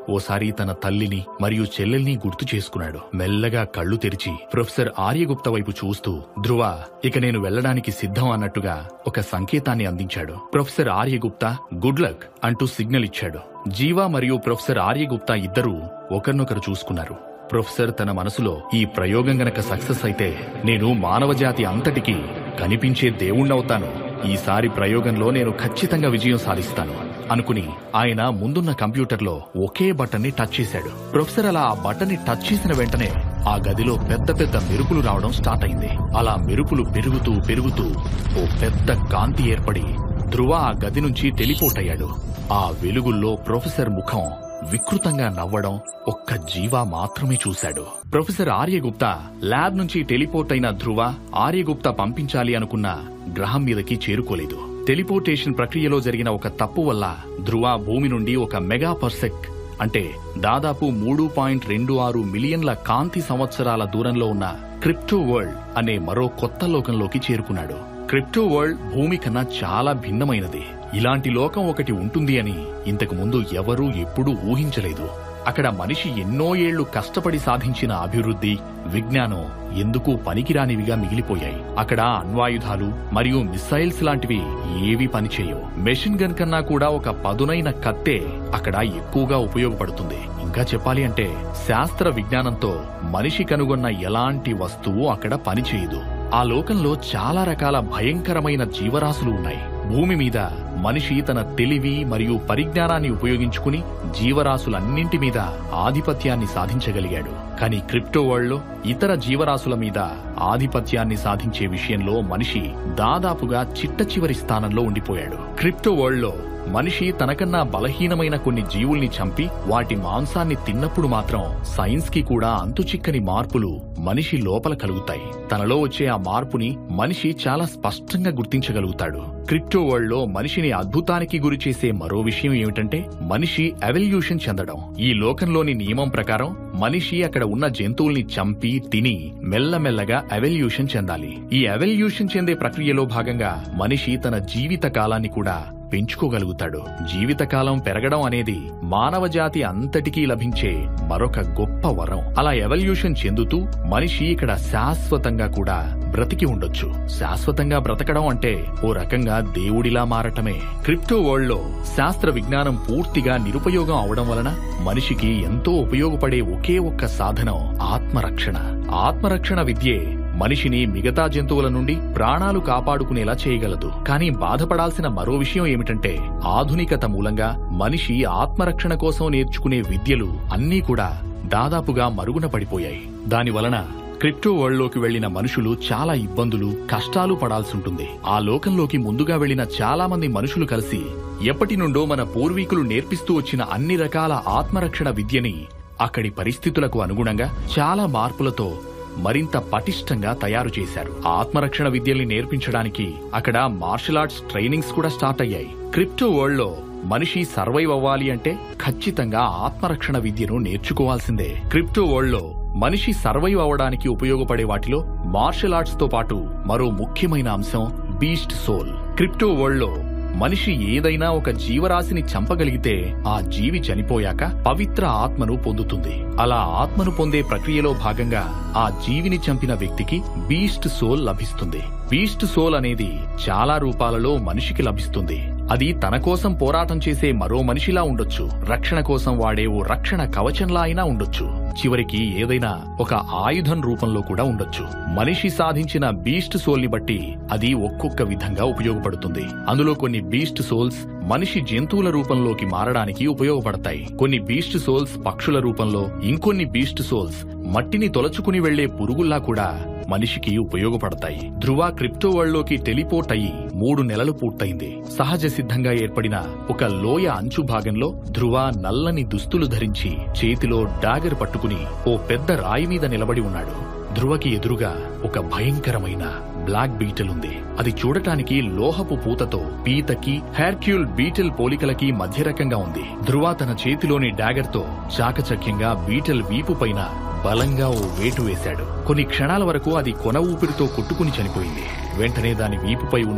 Speaker 1: ఓసారి తన తల్లిని మరియు చెల్లెల్ని గుర్తు చేసుకున్నాడు మెల్లగా కళ్ళు తెరిచి ప్రొఫెసర్ ఆర్యగుప్త వైపు చూస్తూ ధ్రువ ఇక నేను వెళ్ళడానికి సిద్ధం అన్నట్టుగా ఒక సంకేతాన్ని అందించాడు ప్రొఫెసర్ ఆర్యగుప్త గుడ్ లక్ అంటూ సిగ్నల్ ఇచ్చాడు జీవా మరియు ప్రొఫెసర్ ఆర్యగుప్త ఇద్దరూ ఒకరినొకరు చూసుకున్నారు ప్రొఫెసర్ తన మనసులో ఈ ప్రయోగం గనక సక్సెస్ అయితే నేను మానవజాతి అంతటికి కనిపించే దేవుణ్ణవుతాను ఈసారి ప్రయోగంలో నేను ఖచ్చితంగా విజయం సాధిస్తాను అనుకుని ఆయన ముందున్న కంప్యూటర్లో ఒకే బటన్ని టచ్ చేశాడు ప్రొఫెసర్ అలా ఆ బటన్ని టచ్ చేసిన వెంటనే ఆ గదిలో పెద్ద పెద్ద మెరుపులు రావడం స్టార్ట్ అయింది అలా మెరుపులు పెరుగుతూ పెరుగుతూ ఓ పెద్ద కాంతి ఏర్పడి ధ్రువ ఆ గది నుంచి టెలిపోర్ట్ అయ్యాడు ఆ వెలుగుల్లో ప్రొఫెసర్ ముఖం వికృతంగా నవ్వడం ఒక్క జీవా మాత్రమే చూశాడు ప్రొఫెసర్ ఆర్యగుప్తా ల్యాబ్ నుంచి టెలిపోర్ట్ అయిన ధ్రువ ఆర్యగుప్తా పంపించాలి అనుకున్న గ్రహం మీదకి చేరుకోలేదు టెలిపోర్టేషన్ ప్రక్రియలో జరిగిన ఒక తప్పు వల్ల ధ్రువ భూమి నుండి ఒక మెగా పర్సెక్ అంటే దాదాపు మూడు పాయింట్ రెండు ఆరు మిలియన్ల కాంతి సంవత్సరాల దూరంలో ఉన్న క్రిప్టో వరల్డ్ అనే మరో కొత్త లోకంలోకి చేరుకున్నాడు క్రిప్టో వరల్డ్ భూమి కన్నా చాలా భిన్నమైనది ఇలాంటి లోకం ఒకటి ఉంటుంది అని ఇంతకు ముందు ఎవరూ ఎప్పుడూ ఊహించలేదు అక్కడ మనిషి ఎన్నో ఏళ్లు కష్టపడి సాధించిన అభివృద్ధి విజ్ఞానం ఎందుకు పనికిరానివిగా మిగిలిపోయాయి అక్కడ అణ్వాయుధాలు మరియు మిసైల్స్ లాంటివి ఏవి పనిచేయవు మెషిన్ గన్ కన్నా కూడా ఒక పదునైన కత్తే అక్కడ ఎక్కువగా ఉపయోగపడుతుంది ఇంకా చెప్పాలి అంటే శాస్త్ర విజ్ఞానంతో మనిషి కనుగొన్న ఎలాంటి వస్తువు అక్కడ పనిచేయదు ఆ లోకంలో చాలా రకాల భయంకరమైన జీవరాశులు ఉన్నాయి భూమి మీద మనిషి తన తెలివి మరియు పరిజ్ఞానాన్ని ఉపయోగించుకుని జీవరాశులన్నింటి మీద ఆధిపత్యాన్ని సాధించగలిగాడు కానీ క్రిప్టో వరల్డ్లో ఇతర జీవరాశుల మీద ఆధిపత్యాన్ని సాధించే విషయంలో మనిషి దాదాపుగా చిట్ట చివరి స్థానంలో ఉండిపోయాడు క్రిప్టో వరల్డ్లో మనిషి తనకన్నా బలహీనమైన కొన్ని జీవుల్ని చంపి వాటి మాంసాన్ని తిన్నప్పుడు మాత్రం సైన్స్ కి కూడా అంతుచిక్కని మార్పులు మనిషి లోపల కలుగుతాయి తనలో వచ్చే ఆ మార్పుని మనిషి చాలా స్పష్టంగా గుర్తించగలుగుతాడు క్రిప్టో వరల్డ్ లో మనిషిని అద్భుతానికి గురి చేసే మరో విషయం ఏమిటంటే మనిషి ఎవల్యూషన్ చెందడం ఈ లోకంలోని నియమం ప్రకారం మనిషి అక్కడ ఉన్న జంతువుల్ని చంపి తిని మెల్లమెల్లగా ఎవల్యూషన్ చెందాలి ఈ ఎవల్యూషన్ చెందే ప్రక్రియలో భాగంగా మనిషి తన జీవిత కాలాన్ని కూడా పెంచుకోగలుగుతాడు జీవితకాలం పెరగడం అనేది మానవ జాతి అంతటికీ లభించే మరొక గొప్ప వరం అలా ఎవల్యూషన్ చెందుతూ మనిషి ఇక్కడ శాశ్వతంగా కూడా బ్రతికి ఉండొచ్చు శాశ్వతంగా బ్రతకడం అంటే ఓ రకంగా దేవుడిలా మారటమే క్రిప్టో వరల్డ్ లో శాస్త్ర విజ్ఞానం పూర్తిగా నిరుపయోగం అవడం వలన మనిషికి ఎంతో ఉపయోగపడే ఒకే ఒక్క సాధనం ఆత్మరక్షణ ఆత్మరక్షణ విద్యే మనిషిని మిగతా జంతువుల నుండి ప్రాణాలు కాపాడుకునేలా చేయగలదు కానీ బాధపడాల్సిన మరో విషయం ఏమిటంటే ఆధునికత మూలంగా మనిషి ఆత్మరక్షణ కోసం నేర్చుకునే విద్యలు అన్నీ కూడా దాదాపుగా మరుగున పడిపోయాయి దానివలన క్రిప్టో వరల్డ్ లోకి వెళ్లిన మనుషులు చాలా ఇబ్బందులు కష్టాలు పడాల్సుంటుంది ఆ లోకంలోకి ముందుగా వెళ్లిన చాలా మంది మనుషులు కలిసి ఎప్పటి నుండో మన పూర్వీకులు నేర్పిస్తూ వచ్చిన అన్ని రకాల ఆత్మరక్షణ విద్యని అక్కడి పరిస్థితులకు అనుగుణంగా చాలా మార్పులతో మరింత పటిష్టంగా తయారు చేశారు ఆత్మరక్షణ విద్యల్ని నేర్పించడానికి అక్కడ మార్షల్ ఆర్ట్స్ ట్రైనింగ్స్ కూడా స్టార్ట్ అయ్యాయి క్రిప్టో వరల్డ్ లో మనిషి సర్వైవ్ అవ్వాలి అంటే ఖచ్చితంగా ఆత్మరక్షణ విద్యను నేర్చుకోవాల్సిందే క్రిప్టో వరల్డ్ లో మనిషి సర్వైవ్ అవ్వడానికి ఉపయోగపడే వాటిలో మార్షల్ ఆర్ట్స్ తో పాటు మరో ముఖ్యమైన అంశం బీస్ట్ సోల్ క్రిప్టో వరల్డ్ లో మనిషి ఏదైనా ఒక జీవరాశిని చంపగలిగితే ఆ జీవి చనిపోయాక పవిత్ర ఆత్మను పొందుతుంది అలా ఆత్మను పొందే ప్రక్రియలో భాగంగా ఆ జీవిని చంపిన వ్యక్తికి బీస్ట్ సోల్ లభిస్తుంది బీస్ట్ సోల్ అనేది చాలా రూపాలలో మనిషికి లభిస్తుంది అది తన కోసం పోరాటం చేసే మరో మనిషిలా ఉండొచ్చు రక్షణ కోసం వాడే ఓ రక్షణ కవచంలా అయినా ఉండొచ్చు చివరికి ఏదైనా ఒక ఆయుధం రూపంలో కూడా ఉండొచ్చు మనిషి సాధించిన బీస్ట్ సోల్ ని బట్టి అది ఒక్కొక్క విధంగా ఉపయోగపడుతుంది అందులో కొన్ని బీస్ట్ సోల్స్ మనిషి జంతువుల రూపంలోకి మారడానికి ఉపయోగపడతాయి కొన్ని బీస్ట్ సోల్స్ పక్షుల రూపంలో ఇంకొన్ని బీస్ట్ సోల్స్ మట్టిని తొలచుకుని వెళ్లే పురుగుల్లా కూడా మనిషికి ఉపయోగపడతాయి ధృవ క్రిప్టో వరల్డ్ లోకి టెలిపోర్ట్ అయ్యి మూడు నెలలు పూర్తయింది సహజ సిద్ధంగా ఏర్పడిన ఒక లోయ అంచు భాగంలో ధృవ నల్లని దుస్తులు ధరించి చేతిలో డాగర్ పట్టుకుని ఓ పెద్ద రాయి మీద నిలబడి ఉన్నాడు ధృవకి ఎదురుగా ఒక భయంకరమైన బ్లాక్ బీటల్ ఉంది అది చూడటానికి లోహపు పూతతో పీతకి హెర్క్యూల్ బీటల్ పోలికలకి మధ్య రకంగా ఉంది ధృవ తన చేతిలోని డాగర్ తో చాకచక్యంగా బీటల్ వీపు పైన బలంగా ఓ వేటు వేశాడు కొన్ని క్షణాల వరకు అది కొన ఊపిరితో కొట్టుకుని చనిపోయింది వెంటనే దాని వీపుపై ఉన్న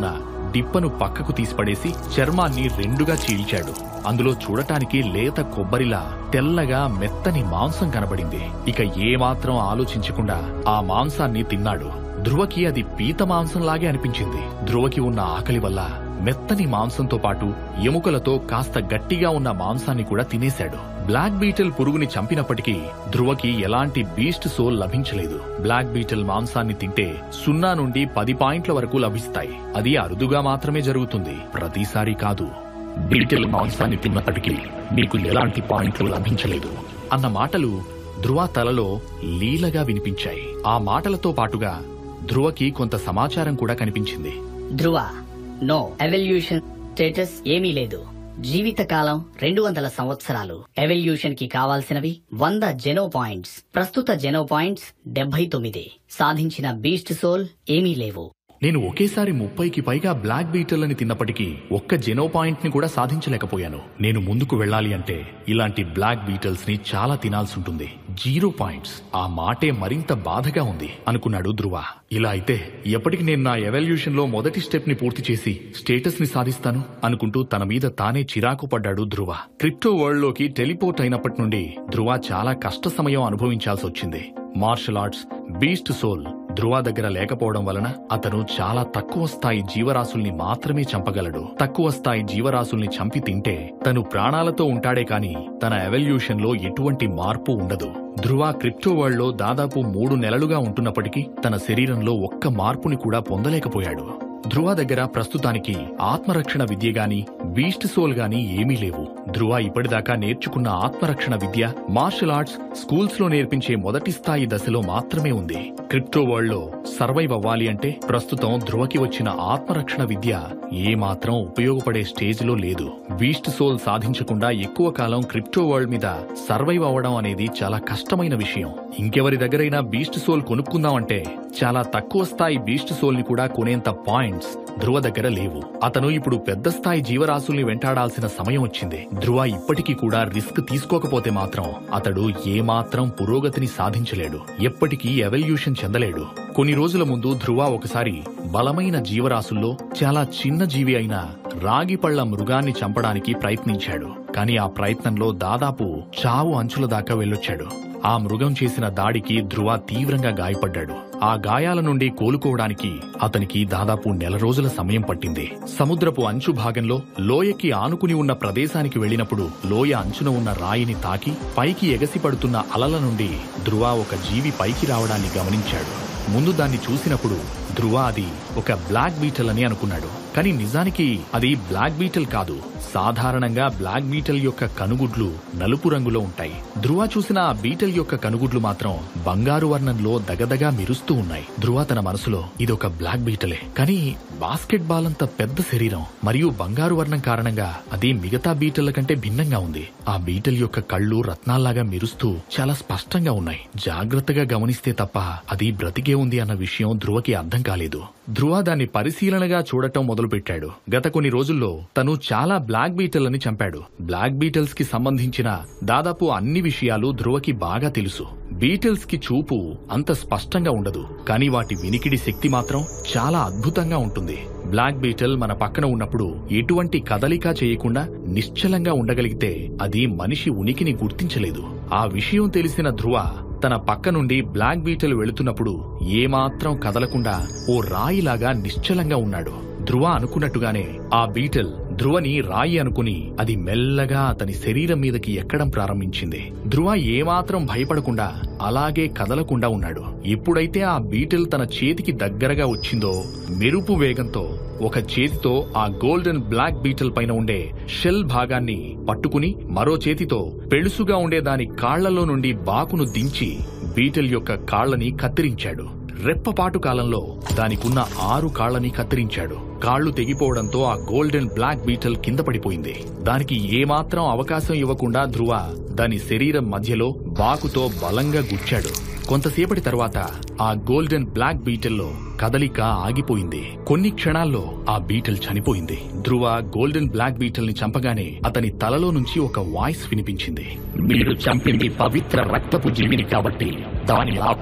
Speaker 1: డిప్పను పక్కకు తీసిపడేసి చర్మాన్ని రెండుగా చీల్చాడు అందులో చూడటానికి లేత కొబ్బరిలా తెల్లగా మెత్తని మాంసం కనబడింది ఇక ఏమాత్రం ఆలోచించకుండా ఆ మాంసాన్ని తిన్నాడు ధ్రువకి అది పీత మాంసంలాగే అనిపించింది ధ్రువకి ఉన్న ఆకలి వల్ల మెత్తని మాంసంతో పాటు ఎముకలతో కాస్త గట్టిగా ఉన్న మాంసాన్ని కూడా తినేశాడు బ్లాక్ బీటల్ పురుగుని చంపినప్పటికీ ధ్రువకి ఎలాంటి బీస్ట్ సోల్ లభించలేదు బ్లాక్ బీటల్ మాంసాన్ని తింటే సున్నా నుండి పది పాయింట్ల వరకు లభిస్తాయి అది అరుదుగా మాత్రమే జరుగుతుంది ప్రతిసారి కాదు బీటల్ మాంసాన్ని తిన్నప్పటికీ మీకు ఎలాంటి పాయింట్లు లభించలేదు అన్న మాటలు ధ్రువ తలలో లీలగా వినిపించాయి ఆ మాటలతో పాటుగా ధ్రువకి కొంత సమాచారం కూడా కనిపించింది
Speaker 3: ధ్రువ నో ఎవల్యూషన్ స్టేటస్ ఏమీ లేదు జీవితకాలం రెండు వందల సంవత్సరాలు ఎవల్యూషన్ కి కావాల్సినవి వంద జెనో పాయింట్స్ ప్రస్తుత జెనో పాయింట్స్ డెబ్బై తొమ్మిది సాధించిన బీస్ట్ సోల్ ఏమీ లేవు
Speaker 1: నేను ఒకేసారి ముప్పైకి పైగా బ్లాక్ బీటర్లని తిన్నప్పటికీ ఒక్క జెనో పాయింట్ ని కూడా సాధించలేకపోయాను నేను ముందుకు వెళ్ళాలి అంటే ఇలాంటి బ్లాక్ బీటల్స్ ని చాలా తినాల్సి ఉంటుంది జీరో పాయింట్స్ ఆ మాటే మరింత బాధగా ఉంది అనుకున్నాడు ధ్రువ ఇలా అయితే ఎప్పటికి నేను నా ఎవల్యూషన్ లో మొదటి స్టెప్ ని పూర్తి చేసి స్టేటస్ ని సాధిస్తాను అనుకుంటూ తన మీద తానే చిరాకు పడ్డాడు ధ్రువ క్రిప్టో వరల్డ్ లోకి టెలిపోర్ట్ అయినప్పటి నుండి ధ్రువ చాలా కష్ట సమయం అనుభవించాల్సి వచ్చింది martial arts beast soul Dhruva దగ్గర లేకపోవడం వలన అతను చాలా తక్కువ స్థాయి జీవరాశుల్ని మాత్రమే చంపగలడు తక్కువ స్థాయి జీవరాశుల్ని చంపి తింటే తను ప్రాణాలతో ఉంటాడే కాని తన ఎవల్యూషన్ లో ఎటువంటి మార్పు ఉండదు ధ్రువ క్రిప్టో వరల్డ్ లో దాదాపు మూడు నెలలుగా ఉంటున్నప్పటికీ తన శరీరంలో ఒక్క మార్పుని కూడా పొందలేకపోయాడు ధ్రువ దగ్గర ప్రస్తుతానికి ఆత్మరక్షణ విద్య గాని బీస్ట్ సోల్ గాని ఏమీ లేవు ధ్రువ ఇప్పటిదాకా నేర్చుకున్న ఆత్మరక్షణ విద్య మార్షల్ ఆర్ట్స్ స్కూల్స్ లో నేర్పించే మొదటి స్థాయి దశలో మాత్రమే ఉంది క్రిప్టో వరల్డ్ లో సర్వైవ్ అవ్వాలి అంటే ప్రస్తుతం ధ్రువకి వచ్చిన ఆత్మరక్షణ విద్య ఏమాత్రం ఉపయోగపడే స్టేజ్ లో లేదు బీస్ట్ సోల్ సాధించకుండా ఎక్కువ కాలం క్రిప్టో వరల్డ్ మీద సర్వైవ్ అవ్వడం అనేది చాలా కష్టమైన విషయం ఇంకెవరి దగ్గరైనా బీస్ట్ సోల్ కొనుక్కుందామంటే చాలా తక్కువ స్థాయి బీస్ట్ సోల్ ని కూడా కొనేంత పాయింట్స్ ధ్రువ దగ్గర లేవు అతను ఇప్పుడు పెద్ద స్థాయి జీవరాశుల్ని వెంటాడాల్సిన సమయం వచ్చింది ధ్రువ ఇప్పటికీ కూడా రిస్క్ తీసుకోకపోతే మాత్రం అతడు ఏమాత్రం పురోగతిని సాధించలేడు ఎప్పటికీ ఎవల్యూషన్ చెందలేడు కొన్ని రోజుల ముందు ధ్రువ ఒకసారి బలమైన జీవరాశుల్లో చాలా చిన్న జీవి అయిన రాగిపళ్ల మృగాన్ని చంపడానికి ప్రయత్నించాడు కానీ ఆ ప్రయత్నంలో దాదాపు చావు అంచుల దాకా వెళ్ళొచ్చాడు ఆ మృగం చేసిన దాడికి ధ్రువ తీవ్రంగా గాయపడ్డాడు ఆ గాయాల నుండి కోలుకోవడానికి అతనికి దాదాపు నెల రోజుల సమయం పట్టింది సముద్రపు అంచు భాగంలో లోయకి ఆనుకుని ఉన్న ప్రదేశానికి వెళ్లినప్పుడు లోయ అంచున ఉన్న రాయిని తాకి పైకి ఎగసిపడుతున్న అలల నుండి ధ్రువ ఒక జీవి పైకి రావడాన్ని గమనించాడు ముందు దాన్ని చూసినప్పుడు ధ్రువ అది ఒక బ్లాక్ బీటల్ అని అనుకున్నాడు కానీ నిజానికి అది బ్లాక్ బీటల్ కాదు సాధారణంగా బ్లాక్ బీటల్ యొక్క కనుగుడ్లు నలుపు రంగులో ఉంటాయి ధ్రువ చూసిన ఆ బీటల్ యొక్క కనుగుడ్లు మాత్రం బంగారు వర్ణంలో దగదగా మెరుస్తూ ఉన్నాయి ధ్రువ తన మనసులో ఇదొక బ్లాక్ బీటలే కానీ బాస్కెట్ బాల్ అంత పెద్ద శరీరం మరియు బంగారు వర్ణం కారణంగా అది మిగతా బీటల కంటే భిన్నంగా ఉంది ఆ బీటల్ యొక్క కళ్ళు రత్నాల్లాగా మెరుస్తూ చాలా స్పష్టంగా ఉన్నాయి జాగ్రత్తగా గమనిస్తే తప్ప అది బ్రతికే ఉంది అన్న విషయం ధ్రువకి అర్థం కాలేదు ధ్రువ దాన్ని పరిశీలనగా చూడటం మొదలుపెట్టాడు గత కొన్ని రోజుల్లో తను చాలా బ్లాక్ బీటల్ని చంపాడు బ్లాక్ బీటల్స్ కి సంబంధించిన దాదాపు అన్ని విషయాలు ధ్రువకి బాగా తెలుసు బీటల్స్ కి చూపు అంత స్పష్టంగా ఉండదు కానీ వాటి వినికిడి శక్తి మాత్రం చాలా అద్భుతంగా ఉంటుంది బ్లాక్ బీటల్ మన పక్కన ఉన్నప్పుడు ఎటువంటి కదలిక చేయకుండా నిశ్చలంగా ఉండగలిగితే అది మనిషి ఉనికిని గుర్తించలేదు ఆ విషయం తెలిసిన ధ్రువ తన పక్క నుండి బ్లాక్ బీటల్ వెళుతున్నప్పుడు ఏమాత్రం కదలకుండా ఓ రాయిలాగా నిశ్చలంగా ఉన్నాడు ధ్రువ అనుకున్నట్టుగానే ఆ బీటల్ ధ్రువని రాయి అనుకుని అది మెల్లగా అతని శరీరం మీదకి ఎక్కడం ప్రారంభించింది ధ్రువ ఏమాత్రం భయపడకుండా అలాగే కదలకుండా ఉన్నాడు ఎప్పుడైతే ఆ బీటల్ తన చేతికి దగ్గరగా వచ్చిందో మెరుపు వేగంతో ఒక చేతితో ఆ గోల్డెన్ బ్లాక్ బీటల్ పైన ఉండే షెల్ భాగాన్ని పట్టుకుని మరో చేతితో పెళుసుగా ఉండే దాని కాళ్లలో నుండి బాకును దించి బీటల్ యొక్క కాళ్లని కత్తిరించాడు రెప్పపాటు కాలంలో దానికున్న ఆరు కాళ్లని కత్తిరించాడు కాళ్లు తెగిపోవడంతో ఆ గోల్డెన్ బ్లాక్ బీటల్ కింద పడిపోయింది దానికి ఏమాత్రం అవకాశం ఇవ్వకుండా ధ్రువ దాని శరీరం మధ్యలో బాకుతో బలంగా గుచ్చాడు కొంతసేపటి తర్వాత ఆ గోల్డెన్ బ్లాక్ బీటల్లో కదలిక ఆగిపోయింది కొన్ని క్షణాల్లో ఆ బీటల్ చనిపోయింది ధ్రువ గోల్డెన్ బ్లాక్ బీటల్ ని చంపగానే అతని తలలో నుంచి ఒక వాయిస్ వినిపించింది
Speaker 4: మీరు చంపింది పవిత్ర రక్తపు జీవిని కాబట్టి దాని ఆత్మ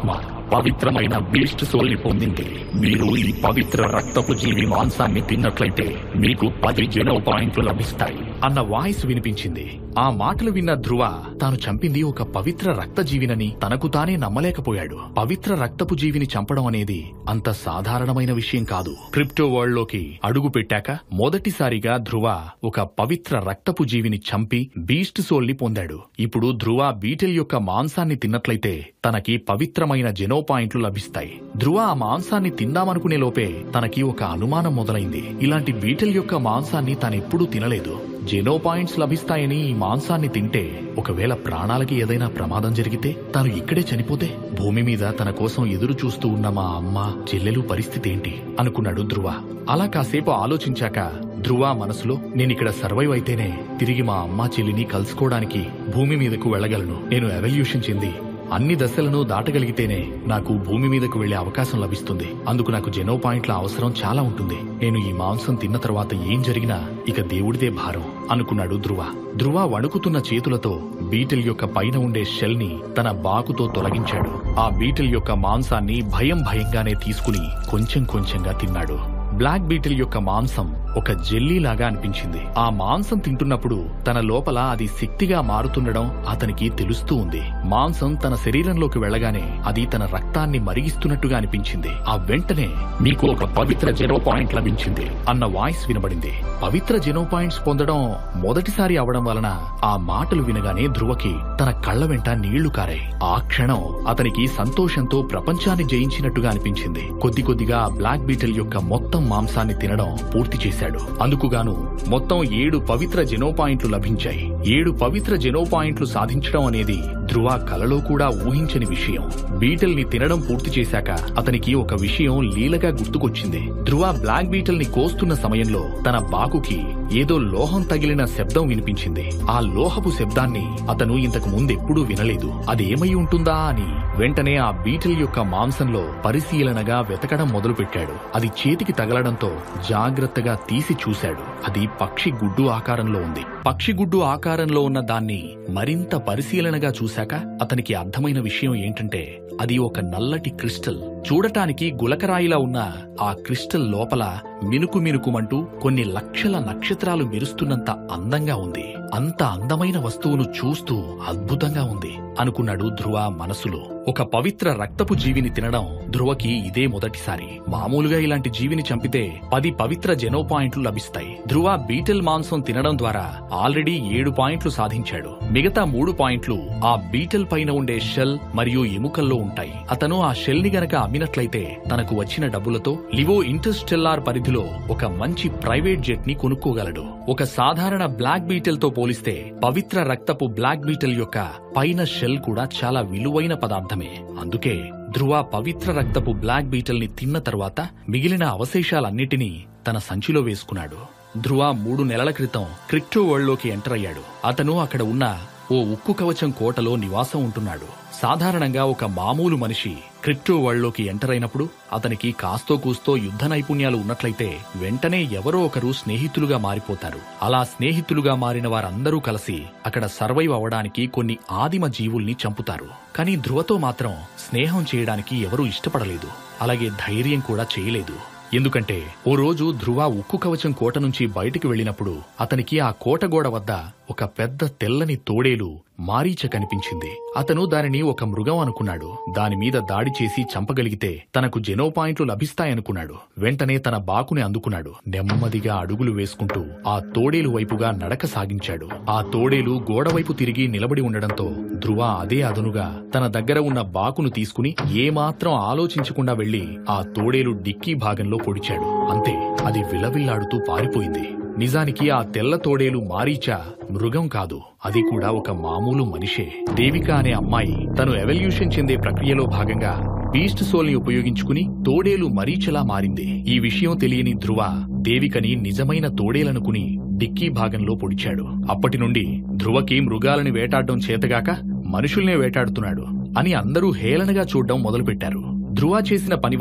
Speaker 4: పవిత్రమైన బీస్ట్ సోల్ ని పొందింది మీరు ఈ పవిత్ర రక్తపు జీవి మాంసాన్ని తిన్నట్లయితే మీకు పది జెనో పాయింట్లు లభిస్తాయి
Speaker 1: అన్న వాయిస్ వినిపించింది ఆ మాటలు విన్న ధ్రువ తాను చంపింది ఒక పవిత్ర రక్త జీవినని తనకు తానే నమ్మలేకపోయాడు పవిత్ర రక్తపు జీవిని చంపడం అనేది అంత సాధారణమైన విషయం కాదు క్రిప్టో వరల్డ్ లోకి అడుగు పెట్టాక మొదటిసారిగా ధ్రువ ఒక పవిత్ర రక్తపు జీవిని చంపి బీస్ట్ సోల్ ని పొందాడు ఇప్పుడు ధ్రువ బీటెల్ యొక్క మాంసాన్ని తిన్నట్లయితే తనకి పవిత్రమైన జెనో పాయింట్లు లభిస్తాయి ధ్రువ ఆ మాంసాన్ని తిందామనుకునే లోపే తనకి ఒక అనుమానం మొదలైంది ఇలాంటి బీటెల్ యొక్క మాంసాన్ని తానెప్పుడూ తినలేదు జెనో పాయింట్స్ లభిస్తాయని ఈ మాంసాన్ని తింటే ఒకవేళ ప్రాణాలకి ఏదైనా ప్రమాదం జరిగితే తాను ఇక్కడే చనిపోతే భూమి మీద తన కోసం ఎదురు చూస్తూ ఉన్న మా అమ్మ చెల్లెలు పరిస్థితి ఏంటి అనుకున్నాడు ధ్రువ అలా కాసేపు ఆలోచించాక ధ్రువ మనసులో నేనిక్కడ సర్వైవ్ అయితేనే తిరిగి మా అమ్మ చెల్లిని కలుసుకోవడానికి భూమి మీదకు వెళ్ళగలను నేను ఎవల్యూషన్ చెంది అన్ని దశలను దాటగలిగితేనే నాకు భూమి మీదకు వెళ్లే అవకాశం లభిస్తుంది అందుకు నాకు జెనో పాయింట్ల అవసరం చాలా ఉంటుంది నేను ఈ మాంసం తిన్న తర్వాత ఏం జరిగినా ఇక దేవుడిదే భారం అనుకున్నాడు ధ్రువ ధ్రువ వణుకుతున్న చేతులతో బీటిల్ యొక్క పైన ఉండే షెల్ ని తన బాకుతో తొలగించాడు ఆ బీటిల్ యొక్క మాంసాన్ని భయం భయంగానే తీసుకుని కొంచెం కొంచెంగా తిన్నాడు బ్లాక్ బీటిల్ యొక్క మాంసం ఒక జెల్లీ లాగా అనిపించింది ఆ మాంసం తింటున్నప్పుడు తన లోపల అది శక్తిగా మారుతుండడం అతనికి తెలుస్తూ ఉంది మాంసం తన శరీరంలోకి వెళ్ళగానే అది తన రక్తాన్ని మరిగిస్తున్నట్టుగా అనిపించింది ఆ వెంటనే
Speaker 4: మీకు ఒక పవిత్ర జెనో పాయింట్ లభించింది
Speaker 1: అన్న వాయిస్ వినబడింది పవిత్ర జెనో పాయింట్స్ పొందడం మొదటిసారి అవడం వలన ఆ మాటలు వినగానే ధ్రువకి తన కళ్ళ వెంట నీళ్లు కారాయి ఆ క్షణం అతనికి సంతోషంతో ప్రపంచాన్ని జయించినట్టుగా అనిపించింది కొద్ది కొద్దిగా ఆ బ్లాక్ బీటల్ యొక్క మొత్తం మాంసాన్ని తినడం పూర్తి చేశాడు అందుకుగాను మొత్తం ఏడు పవిత్ర జెనో పాయింట్లు లభించాయి ఏడు పవిత్ర జెనో పాయింట్లు సాధించడం అనేది ధ్రువ కలలో కూడా ఊహించని విషయం బీటల్ ని తినడం పూర్తి చేశాక అతనికి ఒక విషయం లీలగా గుర్తుకొచ్చింది ధ్రువ బ్లాక్ బీటల్ ని కోస్తున్న సమయంలో తన బాకుకి ఏదో లోహం తగిలిన శబ్దం వినిపించింది ఆ లోహపు శబ్దాన్ని అతను ఇంతకు ముందెప్పుడూ వినలేదు అదేమై ఉంటుందా అని వెంటనే ఆ బీటల్ యొక్క మాంసంలో పరిశీలనగా వెతకడం మొదలుపెట్టాడు అది చేతికి తగలడంతో జాగ్రత్తగా తీసి చూశాడు అది పక్షి గుడ్డు ఆకారంలో ఉంది పక్షి గుడ్డు ఆకారంలో ఉన్న దాన్ని మరింత పరిశీలనగా చూశాక అతనికి అర్థమైన విషయం ఏంటంటే అది ఒక నల్లటి క్రిస్టల్ చూడటానికి గులకరాయిలా ఉన్న ఆ క్రిస్టల్ లోపల మినుకు మినుకుమంటూ కొన్ని లక్షల నక్షత్రాలు మెరుస్తున్నంత అందంగా ఉంది అంత అందమైన వస్తువును చూస్తూ అద్భుతంగా ఉంది అనుకున్నాడు ధ్రువ మనసులో ఒక పవిత్ర రక్తపు జీవిని తినడం ధ్రువకి ఇదే మొదటిసారి మామూలుగా ఇలాంటి జీవిని చంపితే పది పవిత్ర జెనో పాయింట్లు లభిస్తాయి ధ్రువ బీటల్ మాంసం తినడం ద్వారా ఆల్రెడీ ఏడు పాయింట్లు సాధించాడు మిగతా మూడు పాయింట్లు ఆ బీటల్ పైన ఉండే షెల్ మరియు ఎముకల్లో ఉంటాయి అతను ఆ షెల్ ని గనక అమ్మినట్లయితే తనకు వచ్చిన డబ్బులతో లివో ఇంటర్స్టెల్లార్ పరిధిలో ఒక మంచి ప్రైవేట్ జెట్ ని కొనుక్కోగలడు ఒక సాధారణ బ్లాక్ బీటల్ తో పోలిస్తే పవిత్ర రక్తపు బ్లాక్ బీటల్ యొక్క పైన షెల్ కూడా చాలా విలువైన పదార్థమే అందుకే ధ్రువ పవిత్ర రక్తపు బ్లాక్ బీటల్ ని తిన్న తర్వాత మిగిలిన అవశేషాలన్నిటినీ తన సంచిలో వేసుకున్నాడు ధ్రువ మూడు నెలల క్రితం క్రిప్టో వరల్డ్ లోకి ఎంటర్ అయ్యాడు అతను అక్కడ ఉన్న ఓ ఉక్కు కవచం కోటలో నివాసం ఉంటున్నాడు సాధారణంగా ఒక మామూలు మనిషి క్రిప్టో వరల్డ్ లోకి ఎంటర్ అయినప్పుడు అతనికి కాస్తో కూస్తో యుద్ధ నైపుణ్యాలు ఉన్నట్లయితే వెంటనే ఎవరో ఒకరు స్నేహితులుగా మారిపోతారు అలా స్నేహితులుగా మారిన వారందరూ కలిసి అక్కడ సర్వైవ్ అవ్వడానికి కొన్ని ఆదిమ జీవుల్ని చంపుతారు కానీ ధ్రువతో మాత్రం స్నేహం చేయడానికి ఎవరూ ఇష్టపడలేదు అలాగే ధైర్యం కూడా చేయలేదు ఎందుకంటే ఓ రోజు ధ్రువ ఉక్కు కవచం కోట నుంచి బయటికి వెళ్ళినప్పుడు అతనికి ఆ కోట గోడ వద్ద ఒక పెద్ద తెల్లని తోడేలు మారీచ కనిపించింది అతను దానిని ఒక మృగం అనుకున్నాడు దాని మీద దాడి చేసి చంపగలిగితే తనకు జెనో పాయింట్లు లభిస్తాయనుకున్నాడు వెంటనే తన బాకుని అందుకున్నాడు నెమ్మదిగా అడుగులు వేసుకుంటూ ఆ తోడేలు వైపుగా నడక సాగించాడు ఆ తోడేలు గోడ వైపు తిరిగి నిలబడి ఉండడంతో ధ్రువ అదే అదునుగా తన దగ్గర ఉన్న బాకును తీసుకుని ఏమాత్రం ఆలోచించకుండా వెళ్లి ఆ తోడేలు డిక్కీ భాగంలో పొడిచాడు అంతే అది విలవిల్లాడుతూ పారిపోయింది నిజానికి ఆ తెల్ల తోడేలు మారీచ మృగం కాదు అది కూడా ఒక మామూలు మనిషే దేవిక అనే అమ్మాయి తను ఎవల్యూషన్ చెందే ప్రక్రియలో భాగంగా బీస్ట్ సోల్ ని ఉపయోగించుకుని తోడేలు మరీచలా మారింది ఈ విషయం తెలియని ధ్రువ దేవికని నిజమైన తోడేలనుకుని డిక్కీ భాగంలో పొడిచాడు అప్పటి నుండి ధ్రువకి మృగాలని వేటాడడం చేతగాక మనుషుల్నే వేటాడుతున్నాడు అని అందరూ హేళనగా చూడడం మొదలుపెట్టారు ధ్రువ చేసిన పని వల్ల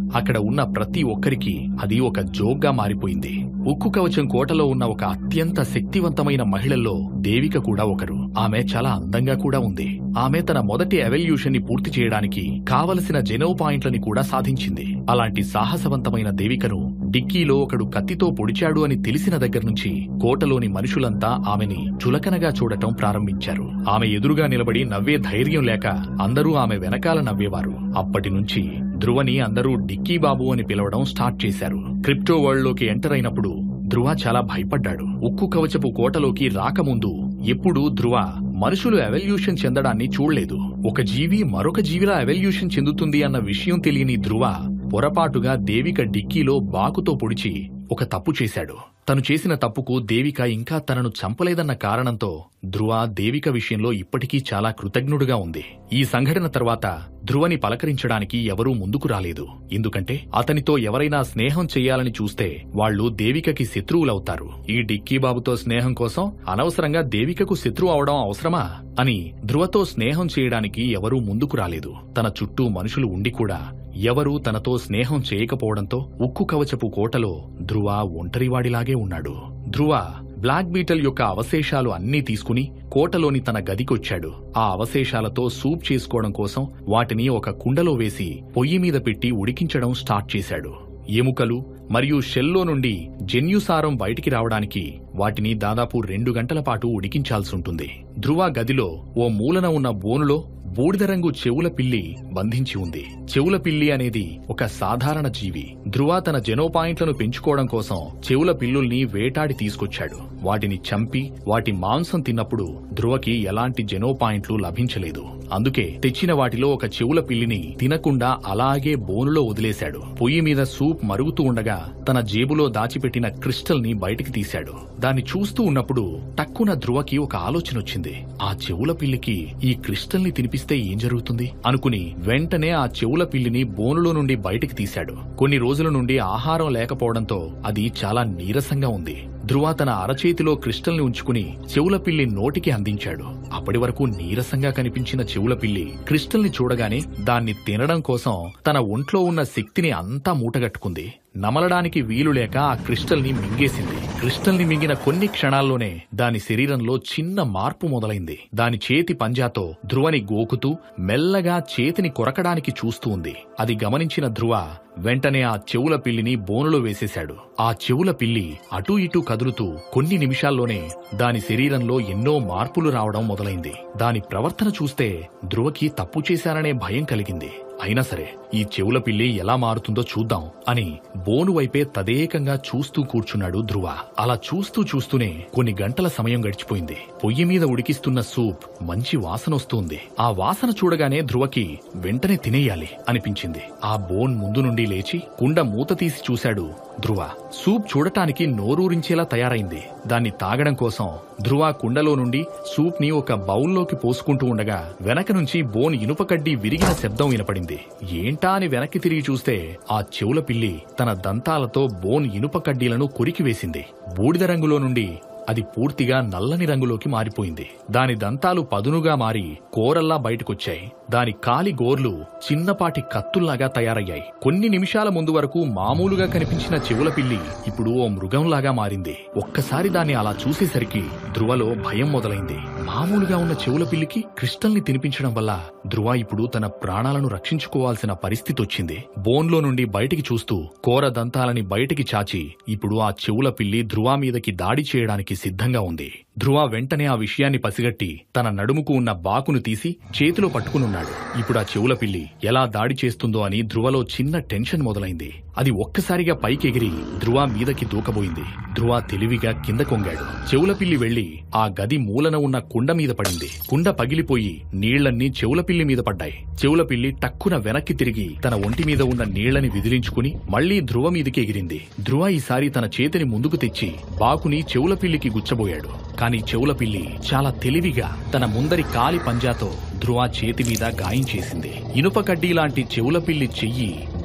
Speaker 1: అక్కడ ఉన్న ప్రతి ఒక్కరికి అది ఒక జోక్గా మారిపోయింది ఉక్కు కవచం కోటలో ఉన్న ఒక అత్యంత శక్తివంతమైన మహిళల్లో దేవిక కూడా ఒకరు ఆమె చాలా అందంగా కూడా ఉంది ఆమె తన మొదటి ఎవల్యూషన్ ని పూర్తి చేయడానికి కావలసిన జెనో పాయింట్లని కూడా సాధించింది అలాంటి సాహసవంతమైన దేవికను డిక్కీలో ఒకడు కత్తితో పొడిచాడు అని తెలిసిన దగ్గర నుంచి కోటలోని మనుషులంతా ఆమెని చులకనగా చూడటం ప్రారంభించారు ఆమె ఎదురుగా నిలబడి నవ్వే ధైర్యం లేక అందరూ ఆమె వెనకాల నవ్వేవారు అప్పటి నుంచి ధ్రువని అందరూ డిక్కీ బాబు అని పిలవడం స్టార్ట్ చేశారు క్రిప్టో వరల్డ్ లోకి ఎంటర్ అయినప్పుడు ధ్రువ చాలా భయపడ్డాడు ఉక్కు కవచపు కోటలోకి రాకముందు ఎప్పుడూ ధ్రువ మనుషులు ఎవల్యూషన్ చెందడాన్ని చూడలేదు ఒక జీవి మరొక జీవిలా ఎవల్యూషన్ చెందుతుంది అన్న విషయం తెలియని ధ్రువ పొరపాటుగా దేవిక డిక్కీలో బాకుతో పొడిచి ఒక తప్పు చేశాడు తను చేసిన తప్పుకు దేవిక ఇంకా తనను చంపలేదన్న కారణంతో ధ్రువ దేవిక విషయంలో ఇప్పటికీ చాలా కృతజ్ఞుడుగా ఉంది ఈ సంఘటన తర్వాత ధ్రువని పలకరించడానికి ఎవరూ ముందుకు రాలేదు ఎందుకంటే అతనితో ఎవరైనా స్నేహం చెయ్యాలని చూస్తే వాళ్ళు దేవికకి శత్రువులవుతారు ఈ డిక్కీ బాబుతో స్నేహం కోసం అనవసరంగా దేవికకు శత్రువు అవడం అవసరమా అని ధ్రువతో స్నేహం చేయడానికి ఎవరూ ముందుకు రాలేదు తన చుట్టూ మనుషులు ఉండి కూడా ఎవరూ తనతో స్నేహం చేయకపోవడంతో ఉక్కు కవచపు కోటలో ధ్రువ ఒంటరివాడిలాగే ఉన్నాడు ధ్రువ బ్లాక్ బీటల్ యొక్క అవశేషాలు అన్నీ తీసుకుని కోటలోని తన గదికొచ్చాడు ఆ అవశేషాలతో సూప్ చేసుకోవడం కోసం వాటిని ఒక కుండలో వేసి పొయ్యి మీద పెట్టి ఉడికించడం స్టార్ట్ చేశాడు ఎముకలు మరియు షెల్లో నుండి జన్యుసారం బయటికి రావడానికి వాటిని దాదాపు రెండు గంటల పాటు ఉడికించాల్సుంటుంది ధ్రువ గదిలో ఓ మూలన ఉన్న బోనులో బూడిద రంగు చెవుల పిల్లి బంధించి ఉంది చెవుల పిల్లి అనేది ఒక సాధారణ జీవి ధ్రువ తన జెనో పాయింట్లను పెంచుకోవడం కోసం చెవుల పిల్లుల్ని వేటాడి తీసుకొచ్చాడు వాటిని చంపి వాటి మాంసం తిన్నప్పుడు ధ్రువకి ఎలాంటి జెనో పాయింట్లు లభించలేదు అందుకే తెచ్చిన వాటిలో ఒక చెవుల పిల్లిని తినకుండా అలాగే బోనులో వదిలేశాడు పొయ్యి మీద సూప్ మరుగుతూ ఉండగా తన జేబులో దాచిపెట్టిన క్రిస్టల్ ని బయటికి తీశాడు దాన్ని చూస్తూ ఉన్నప్పుడు టక్కున ధ్రువకి ఒక ఆలోచన వచ్చింది ఆ చెవుల పిల్లికి ఈ క్రిస్టల్ ని తినిపిస్తే ఏం జరుగుతుంది అనుకుని వెంటనే ఆ చెవుల పిల్లిని బోనులో నుండి బయటికి తీశాడు కొన్ని రోజుల నుండి ఆహారం లేకపోవడంతో అది చాలా నీరసంగా ఉంది ధ్రువ తన అరచేతిలో క్రిస్టల్ ని ఉంచుకుని చెవుల పిల్లి నోటికి అందించాడు అప్పటి వరకు నీరసంగా కనిపించిన చెవుల పిల్లి క్రిస్టల్ ని చూడగానే దాన్ని తినడం కోసం తన ఒంట్లో ఉన్న శక్తిని అంతా మూటగట్టుకుంది నమలడానికి వీలు లేక ఆ క్రిస్టల్ ని మింగేసింది క్రిస్టల్ ని మింగిన కొన్ని క్షణాల్లోనే దాని శరీరంలో చిన్న మార్పు మొదలైంది దాని చేతి పంజాతో ధ్రువని గోకుతూ మెల్లగా చేతిని కొరకడానికి చూస్తూ ఉంది అది గమనించిన ధ్రువ వెంటనే ఆ చెవుల పిల్లిని బోనులో వేసేశాడు ఆ చెవుల పిల్లి అటూ ఇటూ కదులుతూ కొన్ని నిమిషాల్లోనే దాని శరీరంలో ఎన్నో మార్పులు రావడం మొదలైంది దాని ప్రవర్తన చూస్తే ధ్రువకి తప్పు చేశాననే భయం కలిగింది అయినా సరే ఈ చెవుల పిల్లి ఎలా మారుతుందో చూద్దాం అని బోను వైపే తదేకంగా చూస్తూ కూర్చున్నాడు ధ్రువ అలా చూస్తూ చూస్తూనే కొన్ని గంటల సమయం గడిచిపోయింది పొయ్యి మీద ఉడికిస్తున్న సూప్ మంచి వాసన వస్తుంది ఆ వాసన చూడగానే ధ్రువకి వెంటనే తినేయాలి అనిపించింది ఆ బోన్ ముందు నుండి లేచి కుండ మూత తీసి చూశాడు ధ్రువ సూప్ చూడటానికి నోరూరించేలా తయారైంది దాన్ని తాగడం కోసం ధ్రువ కుండలో నుండి సూప్ ని ఒక బౌల్లోకి పోసుకుంటూ ఉండగా వెనక నుంచి బోన్ ఇనుప కడ్డీ విరిగిన శబ్దం వినపడింది ఏంటా అని వెనక్కి తిరిగి చూస్తే ఆ చెవుల పిల్లి తన దంతాలతో బోన్ ఇనుప కడ్డీలను కొరికి వేసింది బూడిద రంగులో నుండి అది పూర్తిగా నల్లని రంగులోకి మారిపోయింది దాని దంతాలు పదునుగా మారి కోరల్లా బయటకొచ్చాయి దాని కాలి గోర్లు చిన్నపాటి కత్తుల్లాగా తయారయ్యాయి కొన్ని నిమిషాల ముందు వరకు మామూలుగా కనిపించిన చెవుల పిల్లి ఇప్పుడు ఓ మృగంలాగా మారింది ఒక్కసారి దాన్ని అలా చూసేసరికి ధ్రువలో భయం మొదలైంది మామూలుగా ఉన్న చెవుల పిల్లికి క్రిస్టల్ ని తినిపించడం వల్ల ధ్రువ ఇప్పుడు తన ప్రాణాలను రక్షించుకోవాల్సిన పరిస్థితి వచ్చింది బోన్లో నుండి బయటికి చూస్తూ కోర దంతాలని బయటికి చాచి ఇప్పుడు ఆ చెవుల పిల్లి ధ్రువ మీదకి దాడి చేయడానికి సిద్ధంగా ఉంది ధ్రువ వెంటనే ఆ విషయాన్ని పసిగట్టి తన నడుముకు ఉన్న బాకును తీసి చేతిలో పట్టుకునున్నాడు ఇప్పుడు ఆ చెవుల పిల్లి ఎలా దాడి చేస్తుందో అని ధ్రువలో చిన్న టెన్షన్ మొదలైంది అది ఒక్కసారిగా పైకెగిరి ధ్రువ మీదకి దూకబోయింది ధ్రువ తెలివిగా కింద కొంగాడు చెవుల పిల్లి వెళ్లి ఆ గది మూలన ఉన్న కుండ మీద పడింది కుండ పగిలిపోయి నీళ్లన్నీ చెవుల పిల్లి మీద పడ్డాయి చెవుల పిల్లి టక్కున వెనక్కి తిరిగి తన ఒంటి మీద ఉన్న నీళ్లని విదిలించుకుని మళ్లీ ధ్రువ మీదకి ఎగిరింది ధ్రువ ఈసారి తన చేతిని ముందుకు తెచ్చి బాకుని చెవుల పిల్లికి గుచ్చబోయాడు కాని చెవుల పిల్లి చాలా తెలివిగా తన ముందరి కాలి పంజాతో ధ్రువ చేతి మీద గాయం చేసింది ఇనుప కడ్డీ లాంటి చెవుల పిల్లి చెయ్యి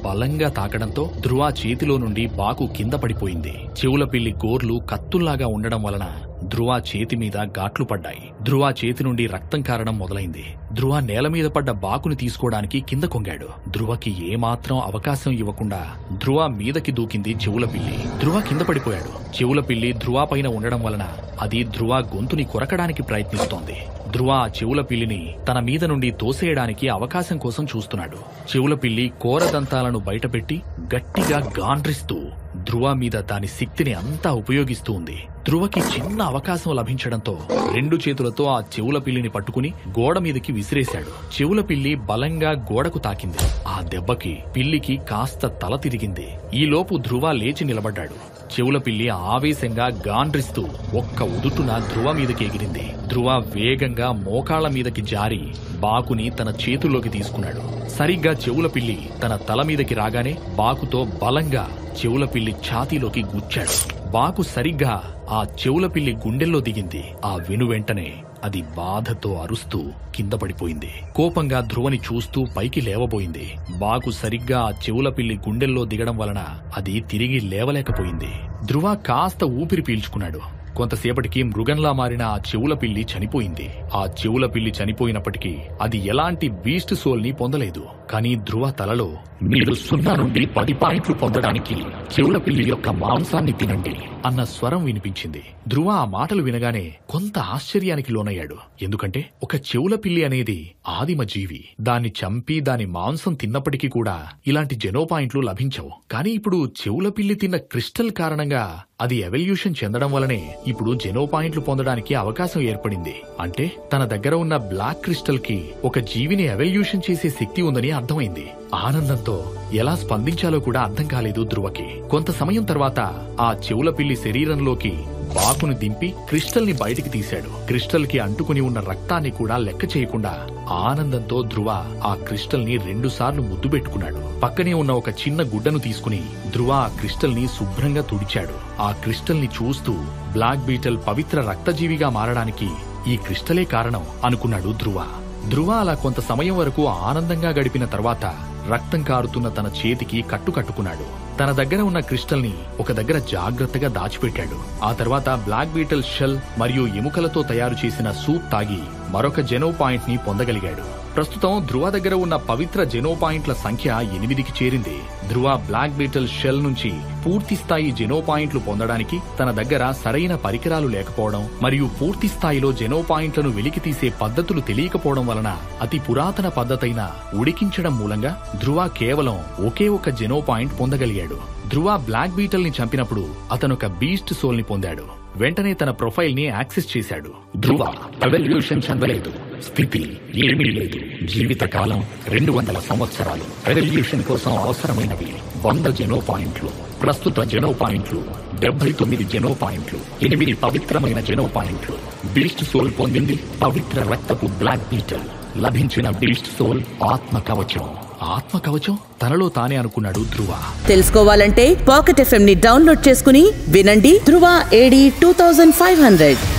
Speaker 1: బలంగా తాకడంతో ధ్రువ చేతిలో నుండి బాకు కింద పడిపోయింది చెవుల పిల్లి గోర్లు కత్తుల్లాగా ఉండడం వలన ధ్రువ చేతి మీద ఘాట్లు పడ్డాయి ధ్రువ చేతి నుండి రక్తం కారడం మొదలైంది ధ్రువ నేల మీద పడ్డ బాకుని తీసుకోవడానికి కింద కొంగాడు ధ్రువకి ఏమాత్రం అవకాశం ఇవ్వకుండా ధ్రువ మీదకి దూకింది చెవుల పిల్లి ధ్రువ కింద పడిపోయాడు చెవుల పిల్లి ధ్రువ పైన ఉండడం వలన అది ధ్రువ గొంతుని కొరకడానికి ప్రయత్నిస్తోంది ధ్రువ ఆ చెవుల పిల్లిని తన మీద నుండి తోసేయడానికి అవకాశం కోసం చూస్తున్నాడు చెవుల పిల్లి కోరదంతాలను బయటపెట్టి గట్టిగా గాండ్రిస్తూ ధ్రువ మీద దాని శక్తిని అంతా ఉపయోగిస్తూ ఉంది ధ్రువకి చిన్న అవకాశం లభించడంతో రెండు చేతులతో ఆ చెవుల పిల్లిని పట్టుకుని గోడ మీదకి విసిరేశాడు చెవుల పిల్లి బలంగా గోడకు తాకింది ఆ దెబ్బకి పిల్లికి కాస్త తల తిరిగింది ఈలోపు ధ్రువ లేచి నిలబడ్డాడు చెవుల పిల్లి ఆవేశంగా గాండ్రిస్తూ ఒక్క ఉదుటున ధ్రువ మీదకి ఎగిరింది ధ్రువ వేగంగా మోకాళ్ల మీదకి జారి బాకుని తన చేతుల్లోకి తీసుకున్నాడు సరిగ్గా చెవుల పిల్లి తన తల మీదకి రాగానే బాకుతో బలంగా చెవుల పిల్లి ఛాతీలోకి గుచ్చాడు బాకు సరిగ్గా ఆ చెవుల పిల్లి గుండెల్లో దిగింది ఆ వెను వెంటనే అది బాధతో అరుస్తూ కింద పడిపోయింది కోపంగా ధ్రువని చూస్తూ పైకి లేవబోయింది బాకు సరిగ్గా ఆ చెవుల పిల్లి గుండెల్లో దిగడం వలన అది తిరిగి లేవలేకపోయింది ధ్రువ కాస్త ఊపిరి పీల్చుకున్నాడు కొంతసేపటికి మృగంలా మారిన ఆ చెవుల పిల్లి చనిపోయింది ఆ చెవుల పిల్లి చనిపోయినప్పటికీ అది ఎలాంటి బీస్ట్ సోల్ ని పొందలేదు కానీ ధ్రువ తలలో
Speaker 4: మీరు సున్నా నుండి పది పాయింట్లు పొందడానికి చెవుల పిల్లి యొక్క మాంసాన్ని తినండి
Speaker 1: అన్న స్వరం వినిపించింది ధ్రువ ఆ మాటలు వినగానే కొంత ఆశ్చర్యానికి లోనయ్యాడు ఎందుకంటే ఒక చెవుల పిల్లి అనేది ఆదిమ జీవి దాన్ని చంపి దాని మాంసం తిన్నప్పటికీ కూడా ఇలాంటి జెనో పాయింట్లు లభించవు కానీ ఇప్పుడు చెవుల పిల్లి తిన్న క్రిస్టల్ కారణంగా అది ఎవల్యూషన్ చెందడం వలనే ఇప్పుడు జెనో పాయింట్లు పొందడానికి అవకాశం ఏర్పడింది అంటే తన దగ్గర ఉన్న బ్లాక్ క్రిస్టల్ కి ఒక జీవిని ఎవల్యూషన్ చేసే శక్తి ఉందని అర్థమైంది ఆనందంతో ఎలా స్పందించాలో కూడా అర్థం కాలేదు ధ్రువకి కొంత సమయం తర్వాత ఆ చెవుల పిల్లి శరీరంలోకి బాకును దింపి క్రిస్టల్ ని బయటికి తీశాడు క్రిస్టల్ కి అంటుకుని ఉన్న రక్తాన్ని కూడా లెక్క చేయకుండా ఆనందంతో ధ్రువ ఆ క్రిస్టల్ ని రెండు సార్లు ముద్దు పెట్టుకున్నాడు పక్కనే ఉన్న ఒక చిన్న గుడ్డను తీసుకుని ధ్రువ ఆ క్రిస్టల్ ని శుభ్రంగా తుడిచాడు ఆ క్రిస్టల్ ని చూస్తూ బ్లాక్ బీటల్ పవిత్ర రక్తజీవిగా మారడానికి ఈ క్రిస్టలే కారణం అనుకున్నాడు ధ్రువ ధ్రువ అలా కొంత సమయం వరకు ఆనందంగా గడిపిన తర్వాత రక్తం కారుతున్న తన చేతికి కట్టు కట్టుకున్నాడు తన దగ్గర ఉన్న క్రిస్టల్ ని ఒక దగ్గర జాగ్రత్తగా దాచిపెట్టాడు ఆ తర్వాత బ్లాక్ బీటల్ షెల్ మరియు ఎముకలతో తయారు చేసిన సూప్ తాగి మరొక జెనో పాయింట్ ని పొందగలిగాడు ప్రస్తుతం ధ్రువ దగ్గర ఉన్న పవిత్ర జెనో పాయింట్ల సంఖ్య ఎనిమిదికి చేరింది ధ్రువ బ్లాక్ బీటల్ షెల్ నుంచి పూర్తి స్థాయి జెనో పాయింట్లు పొందడానికి తన దగ్గర సరైన పరికరాలు లేకపోవడం మరియు పూర్తి స్థాయిలో జెనో పాయింట్లను వెలికి తీసే పద్ధతులు తెలియకపోవడం వలన అతి పురాతన పద్ధతైన ఉడికించడం మూలంగా ధ్రువ కేవలం ఒకే ఒక జెనో పాయింట్ పొందగలిగాడు ధ్రువ బ్లాక్ బీటల్ ని చంపినప్పుడు అతనొక బీస్ట్ సోల్ ని పొందాడు వెంటనే తన ప్రొఫైల్ ని యాక్సెస్ చేశాడు
Speaker 4: ధ్రువ రెవల్యూషన్ చెందలేదు స్థితి ఏమీ లేదు జీవితకాలం రెండు వందల సంవత్సరాలు రెవల్యూషన్ కోసం అవసరమైనవి వంద జెనో పాయింట్లు ప్రస్తుత జెనో పాయింట్లు డెబ్బై తొమ్మిది జెనో పాయింట్లు ఎనిమిది పవిత్రమైన జెనో పాయింట్లు బీస్ట్ సోల్ పొందింది పవిత్ర రక్తపు బ్లాక్ బీటల్ లభించిన బీస్ట్ సోల్ ఆత్మ కవచం
Speaker 1: ఆత్మ కవచం తనలో తానే అనుకున్నాడు ధ్రువ
Speaker 5: తెలుసుకోవాలంటే పాకెట్ ఎఫ్ఎం ని డౌన్లోడ్ చేసుకుని వినండి Dhruva AD two thousand five hundred